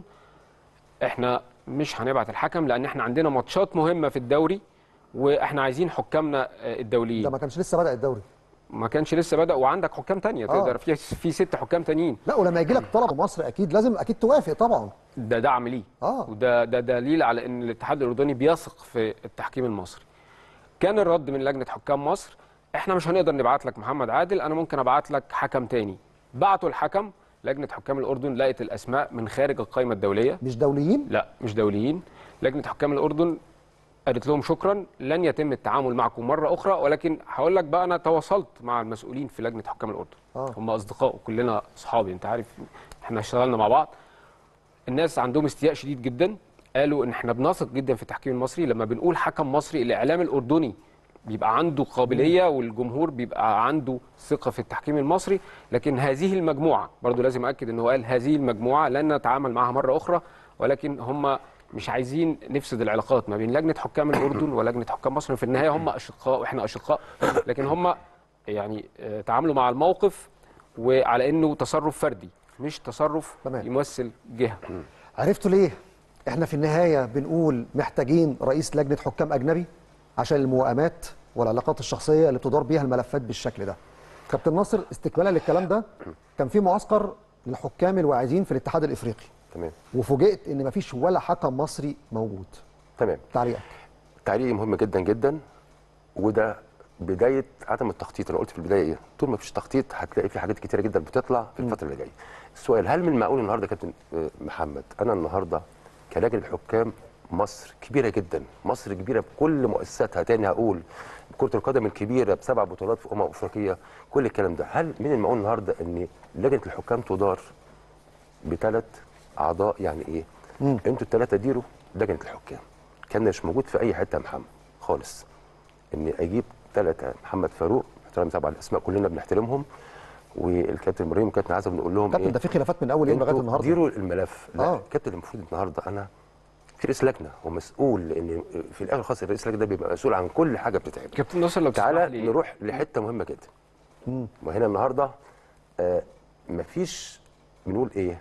احنا مش هنبعت الحكم لان احنا عندنا ماتشات مهمه في الدوري واحنا عايزين حكامنا آه، ده الدوليين ما كانش لسه بدأ الدوري ما كانش لسه بدا وعندك حكام تانية آه. تقدر في في ست حكام تانيين لا ولما يجي لك طلب مصر اكيد لازم اكيد توافق طبعا ده دعم ليه آه. وده ده دليل على ان الاتحاد الاردني بيثق في التحكيم المصري كان الرد من لجنه حكام مصر احنا مش هنقدر نبعت لك محمد عادل انا ممكن ابعت لك حكم تاني بعتوا الحكم لجنه حكام الاردن لقت الاسماء من خارج القائمه الدوليه مش دوليين لا مش دوليين لجنه حكام الاردن قالت لهم شكرا لن يتم التعامل معكم مره اخرى ولكن هقول لك بقى انا تواصلت مع المسؤولين في لجنه حكام الاردن آه. هم اصدقاء وكلنا اصحابي انت عارف احنا اشتغلنا مع بعض الناس عندهم استياء شديد جدا قالوا ان احنا بنثق جدا في التحكيم المصري لما بنقول حكم مصري الاعلام الاردني بيبقى عنده قابليه والجمهور بيبقى عنده ثقه في التحكيم المصري لكن هذه المجموعه برضو لازم اكد ان هو قال هذه المجموعه لن نتعامل معها مره اخرى ولكن هم مش عايزين نفسد العلاقات ما بين لجنه حكام الاردن ولجنه حكام مصر في النهايه هم اشقاء واحنا اشقاء لكن هم يعني آه، تعاملوا مع الموقف وعلى انه تصرف فردي مش تصرف تمام. يمثل جهه عرفتوا ليه احنا في النهايه بنقول محتاجين رئيس لجنه حكام اجنبي عشان الموائمات والعلاقات الشخصيه اللي بتدار بيها الملفات بالشكل ده كابتن ناصر استكمالا للكلام ده كان في معسكر للحكام الواعدين في الاتحاد الافريقي تمام وفوجئت ان مفيش ولا حكم مصري موجود تمام تعليقك تعليق مهم جدا جدا وده بدايه عدم التخطيط انا قلت في البدايه ايه طول ما فيش تخطيط هتلاقي في حاجات كتيره جدا بتطلع في الفتره اللي جايه السؤال هل من المعقول النهارده كابتن آه، محمد انا النهارده كلجنه حكام مصر كبيره جدا مصر كبيره بكل مؤسساتها تاني هقول كره القدم الكبيره بسبع بطولات في امم افريقيه كل الكلام ده هل من المعقول النهارده ان لجنه الحكام تدار بثلاث اعضاء يعني ايه انتوا الثلاثه ديروا لجنه الحكام كان مش موجود في اي حته يا محمد خالص ان اجيب ثلاثه محمد فاروق احترام طبعا الاسماء كلنا بنحترمهم والكابتن ابراهيم وكابتن عزب بنقول لهم كابتن ده في خلافات من اول يوم لغايه انتوا النهارده ديروا الملف لا آه. الكابتن المفروض النهارده انا في رئيس لجنه ومسؤول لان في الاخر خالص الرئيس اللجنه ده بيبقى مسؤول عن كل حاجه بتتعمل كابتن ناصر لو تسمح تعالى لي نروح لحته مهمه جدا وهنا النهارده آه مفيش بنقول ايه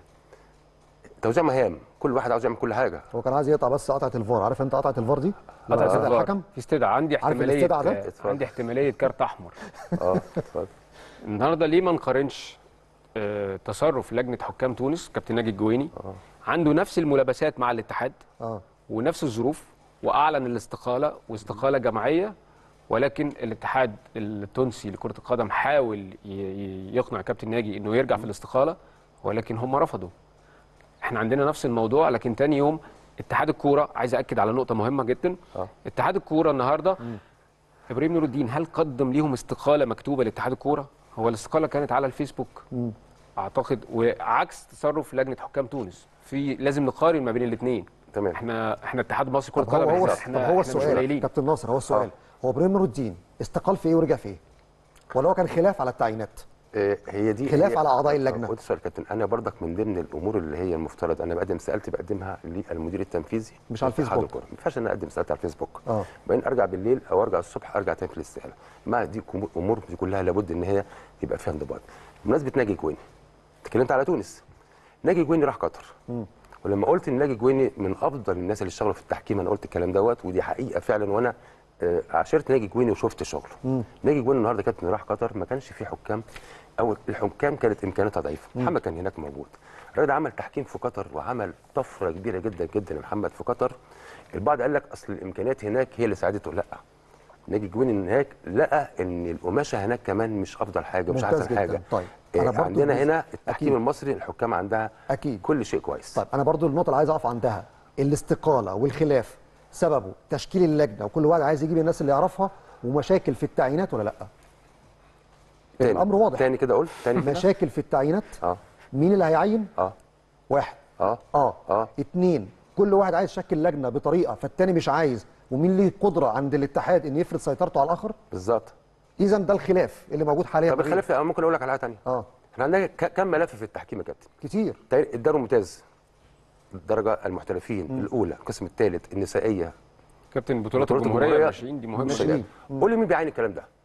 توزيع مهام كل واحد عاوز يعمل كل حاجه هو كان عايز يقطع بس قطعه الفار عارف انت قطعه الفار دي لما قطع يستدعي الفار. الحكم في استدعاء عندي عارف احتماليه الاستدعاء ده؟ آه، اتفضل. عندي احتماليه كارت احمر اه اتفضل النهارده ليه ما نقارنش آه، تصرف لجنه حكام تونس كابتن ناجي الجويني عنده نفس الملابسات مع الاتحاد اه ونفس الظروف واعلن الاستقاله واستقاله جماعيه ولكن الاتحاد التونسي لكره القدم حاول ي- ي- يقنع كابتن ناجي انه يرجع في الاستقاله ولكن هم رفضوا احنا عندنا نفس الموضوع لكن تاني يوم اتحاد الكوره عايز اكد على نقطه مهمه جدا آه. اتحاد الكوره النهارده ابراهيم نور الدين هل قدم ليهم استقاله مكتوبه لاتحاد الكوره هو الاستقاله كانت على الفيسبوك اعتقد وعكس تصرف لجنه حكام تونس في لازم نقارن ما بين الاثنين تمام. احنا احنا اتحاد مصر كره طب هو قدم هو احنا طب احنا هو إحنا مش السؤال قليلين. كابتن ناصر هو السؤال هو ابراهيم نور الدين استقال في ايه ورجع في ايه؟ ولا هو كان خلاف على التعيينات؟ آه، هي دي خلاف هي- على أعضاء اللجنة. قلت سؤال كابتن انا برضك من ضمن الامور اللي هي المفترض انا بقدم استقالتي بقدمها للمدير التنفيذي مش على لاتحاد الفيسبوك. الكرة. ما ينفعش ان انا اقدم استقالتي على الفيسبوك اه. وبعدين ارجع بالليل او ارجع الصبح ارجع تاني في الاستقاله ما دي كمو- امور دي كلها لابد ان هي يبقى فيها انضباط بمناسبه ناجي جويني اتكلمت على تونس ناجي جويني راح قطر ولما قلت ان ناجي جويني من افضل الناس اللي اشتغلوا في التحكيم انا قلت الكلام دوت ودي حقيقه فعلا وانا آه، عاشرت ناجي جويني وشفت شغله ناجي جويني النهارده كابتن راح قطر ما كانش في حكام او الحكام كانت امكانياتها ضعيفه محمد كان هناك موجود الراجل عمل تحكيم في قطر وعمل طفره كبيره جدا جدا يا محمد في قطر البعض قال لك اصل الامكانيات هناك هي اللي ساعدته لا ناجي جوين هناك لقى ان القماشه هناك كمان مش افضل حاجه مش ممتاز احسن جداً. حاجه طيب. آه، أنا برضو عندنا بس- هنا التحكيم أكيد. المصري الحكام عندها أكيد. كل شيء كويس طيب انا برضو النقطه اللي عايز اقف عندها الاستقاله والخلاف سببه تشكيل اللجنه وكل واحد عايز يجيب الناس اللي يعرفها ومشاكل في التعيينات ولا لا تاني. الامر واضح تاني كده قلت تاني كده مشاكل في التعيينات اه مين اللي هيعين اه واحد اه اه اه اتنين كل واحد عايز يشكل لجنه بطريقه فالتاني مش عايز ومين ليه قدره عند الاتحاد ان يفرض سيطرته على الاخر بالظبط اذا ده الخلاف اللي موجود حاليا طب بين- الخلاف أنا ممكن اقول لك على حاجه ثانيه اه احنا عندنا ك- كم ملف في التحكيم يا كابتن كتير تاني- الدوري الممتاز الدرجه المحترفين الاولى القسم الثالث النسائيه كابتن بطولات بطولات الجمهوريه الجمهورية. الناشئين دي مهمه الناشئين. جدا قول لي مين بيعين الكلام ده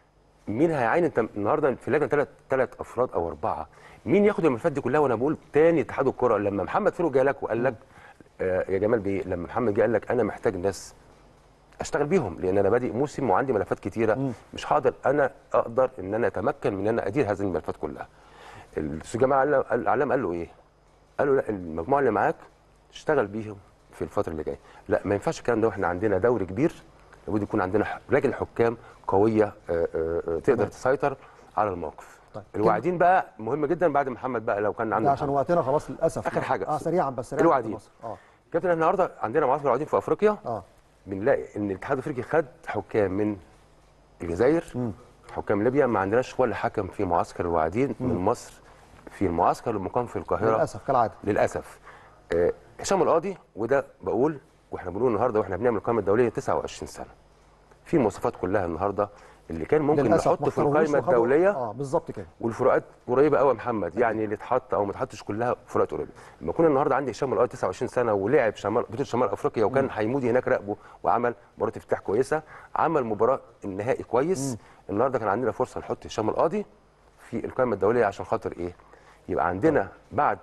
مين هيعين انت النهارده في لجنه ثلاث ثلاث افراد او اربعه مين ياخد الملفات دي كلها وانا بقول تاني اتحاد الكره لما محمد فاروق جه لك وقال لك آه يا جمال بيه لما محمد جه قال لك انا محتاج ناس اشتغل بيهم لان انا بادئ موسم وعندي ملفات كتيره مش هقدر انا اقدر ان انا اتمكن من ان انا ادير هذه الملفات كلها الاستاذ جمال علام- الاعلام قال له ايه قال له لا المجموعه اللي معاك اشتغل بيهم في الفتره اللي جايه لا ما ينفعش الكلام ده واحنا عندنا دوري كبير لابد يكون عندنا ح- راجل حكام قويه آه، آه، آه، تقدر تسيطر على الموقف طيب. الواعدين بقى مهم جدا بعد محمد بقى لو كان ده عنده عشان محمد. وقتنا خلاص للاسف اخر حاجه اه سريعا بس سريعا الوعدين مصر. اه كابتن احنا النهارده عندنا معسكر الوعدين في افريقيا اه بنلاقي ان الاتحاد الافريقي خد حكام من الجزائر حكام ليبيا ما عندناش ولا حكم في معسكر الوعدين من مصر في المعسكر المقام في القاهره للاسف كالعاده للاسف آه، هشام القاضي وده بقول واحنا بنقول النهارده واحنا بنعمل القائمه الدوليه 29 سنه في المواصفات كلها النهارده اللي كان ممكن للاسف ما نحطه في اختاروهوش القائمه وخدوا- الدوليه اه بالظبط كده والفروقات قريبه قوي يا محمد يعني اللي اتحط او ما اتحطش كلها فروقات قريبه لما كنا النهارده عندي هشام القاضي 29 سنه ولعب شمال بطوله شمال افريقيا وكان حيمودي هناك راقبه وعمل مباراه افتتاح كويسه عمل مباراه النهائي كويس النهارده كان عندنا فرصه نحط هشام القاضي في القائمه الدوليه عشان خاطر ايه يبقى عندنا بعد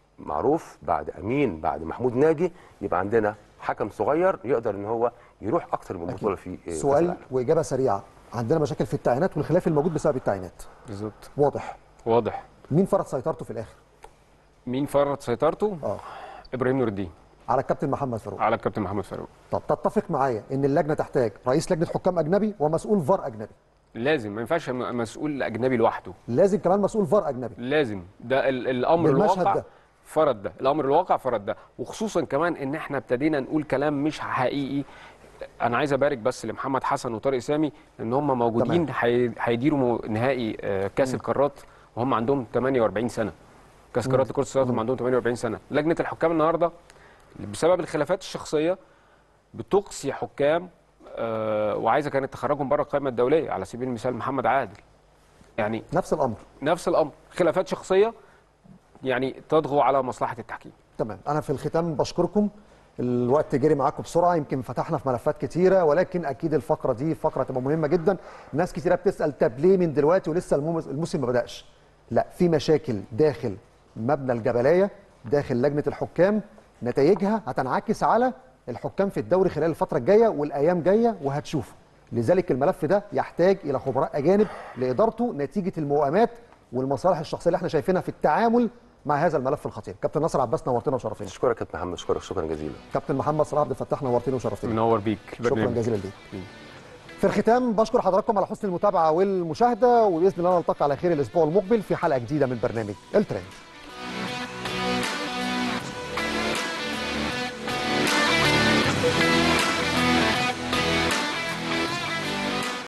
معروف بعد امين بعد محمود ناجي يبقى عندنا حكم صغير يقدر ان هو يروح اكتر من بطوله في آه، كأس سؤال العالم. واجابه سريعه عندنا مشاكل في التعيينات والخلاف الموجود بسبب التعيينات بالظبط واضح واضح مين فرض سيطرته في الاخر مين فرض سيطرته اه ابراهيم نور الدين على الكابتن محمد فاروق على الكابتن محمد فاروق طب تتفق معايا ان اللجنه تحتاج رئيس لجنه حكام اجنبي ومسؤول فار اجنبي لازم ما ينفعش م- مسؤول اجنبي لوحده لازم كمان مسؤول فار اجنبي لازم ده ال- الامر بالمشهد الواقع ده. فرض ده الامر الواقع فرض ده وخصوصا كمان ان احنا ابتدينا نقول كلام مش حقيقي انا عايز ابارك بس لمحمد حسن وطارق سامي ان هم موجودين هي- هيديروا مو- نهائي آه، كاس القارات وهم عندهم 48 سنه كاس قارات لكره السله هم عندهم 48 سنه لجنه الحكام النهارده بسبب الخلافات الشخصيه بتقصي حكام آه، وعايزه كانت تخرجهم بره القائمه الدوليه على سبيل المثال محمد عادل يعني نفس الامر نفس الامر خلافات شخصيه يعني تطغو على مصلحه التحكيم تمام انا في الختام بشكركم الوقت جري معاكم بسرعه يمكن فتحنا في ملفات كتيره ولكن اكيد الفقره دي فقره تبقى مهمه جدا ناس كتيره بتسال طب ليه من دلوقتي ولسه الموس- الموسم ما بداش لا في مشاكل داخل مبنى الجبليه داخل لجنه الحكام نتائجها هتنعكس على الحكام في الدوري خلال الفتره الجايه والايام جايه وهتشوفوا لذلك الملف ده يحتاج الى خبراء اجانب لادارته نتيجه الموائمات والمصالح الشخصيه اللي احنا شايفينها في التعامل مع هذا الملف الخطير كابتن ناصر عباس نورتنا وشرفتنا اشكرك يا كابتن محمد اشكرك شكرا جزيلا كابتن محمد صلاح عبد الفتاح نورتني وشرفتني منور بيك شكرا البرنامج. جزيلا ليك في الختام بشكر حضراتكم على حسن المتابعه والمشاهده وباذن الله نلتقي على خير الاسبوع المقبل في حلقه جديده من برنامج الترند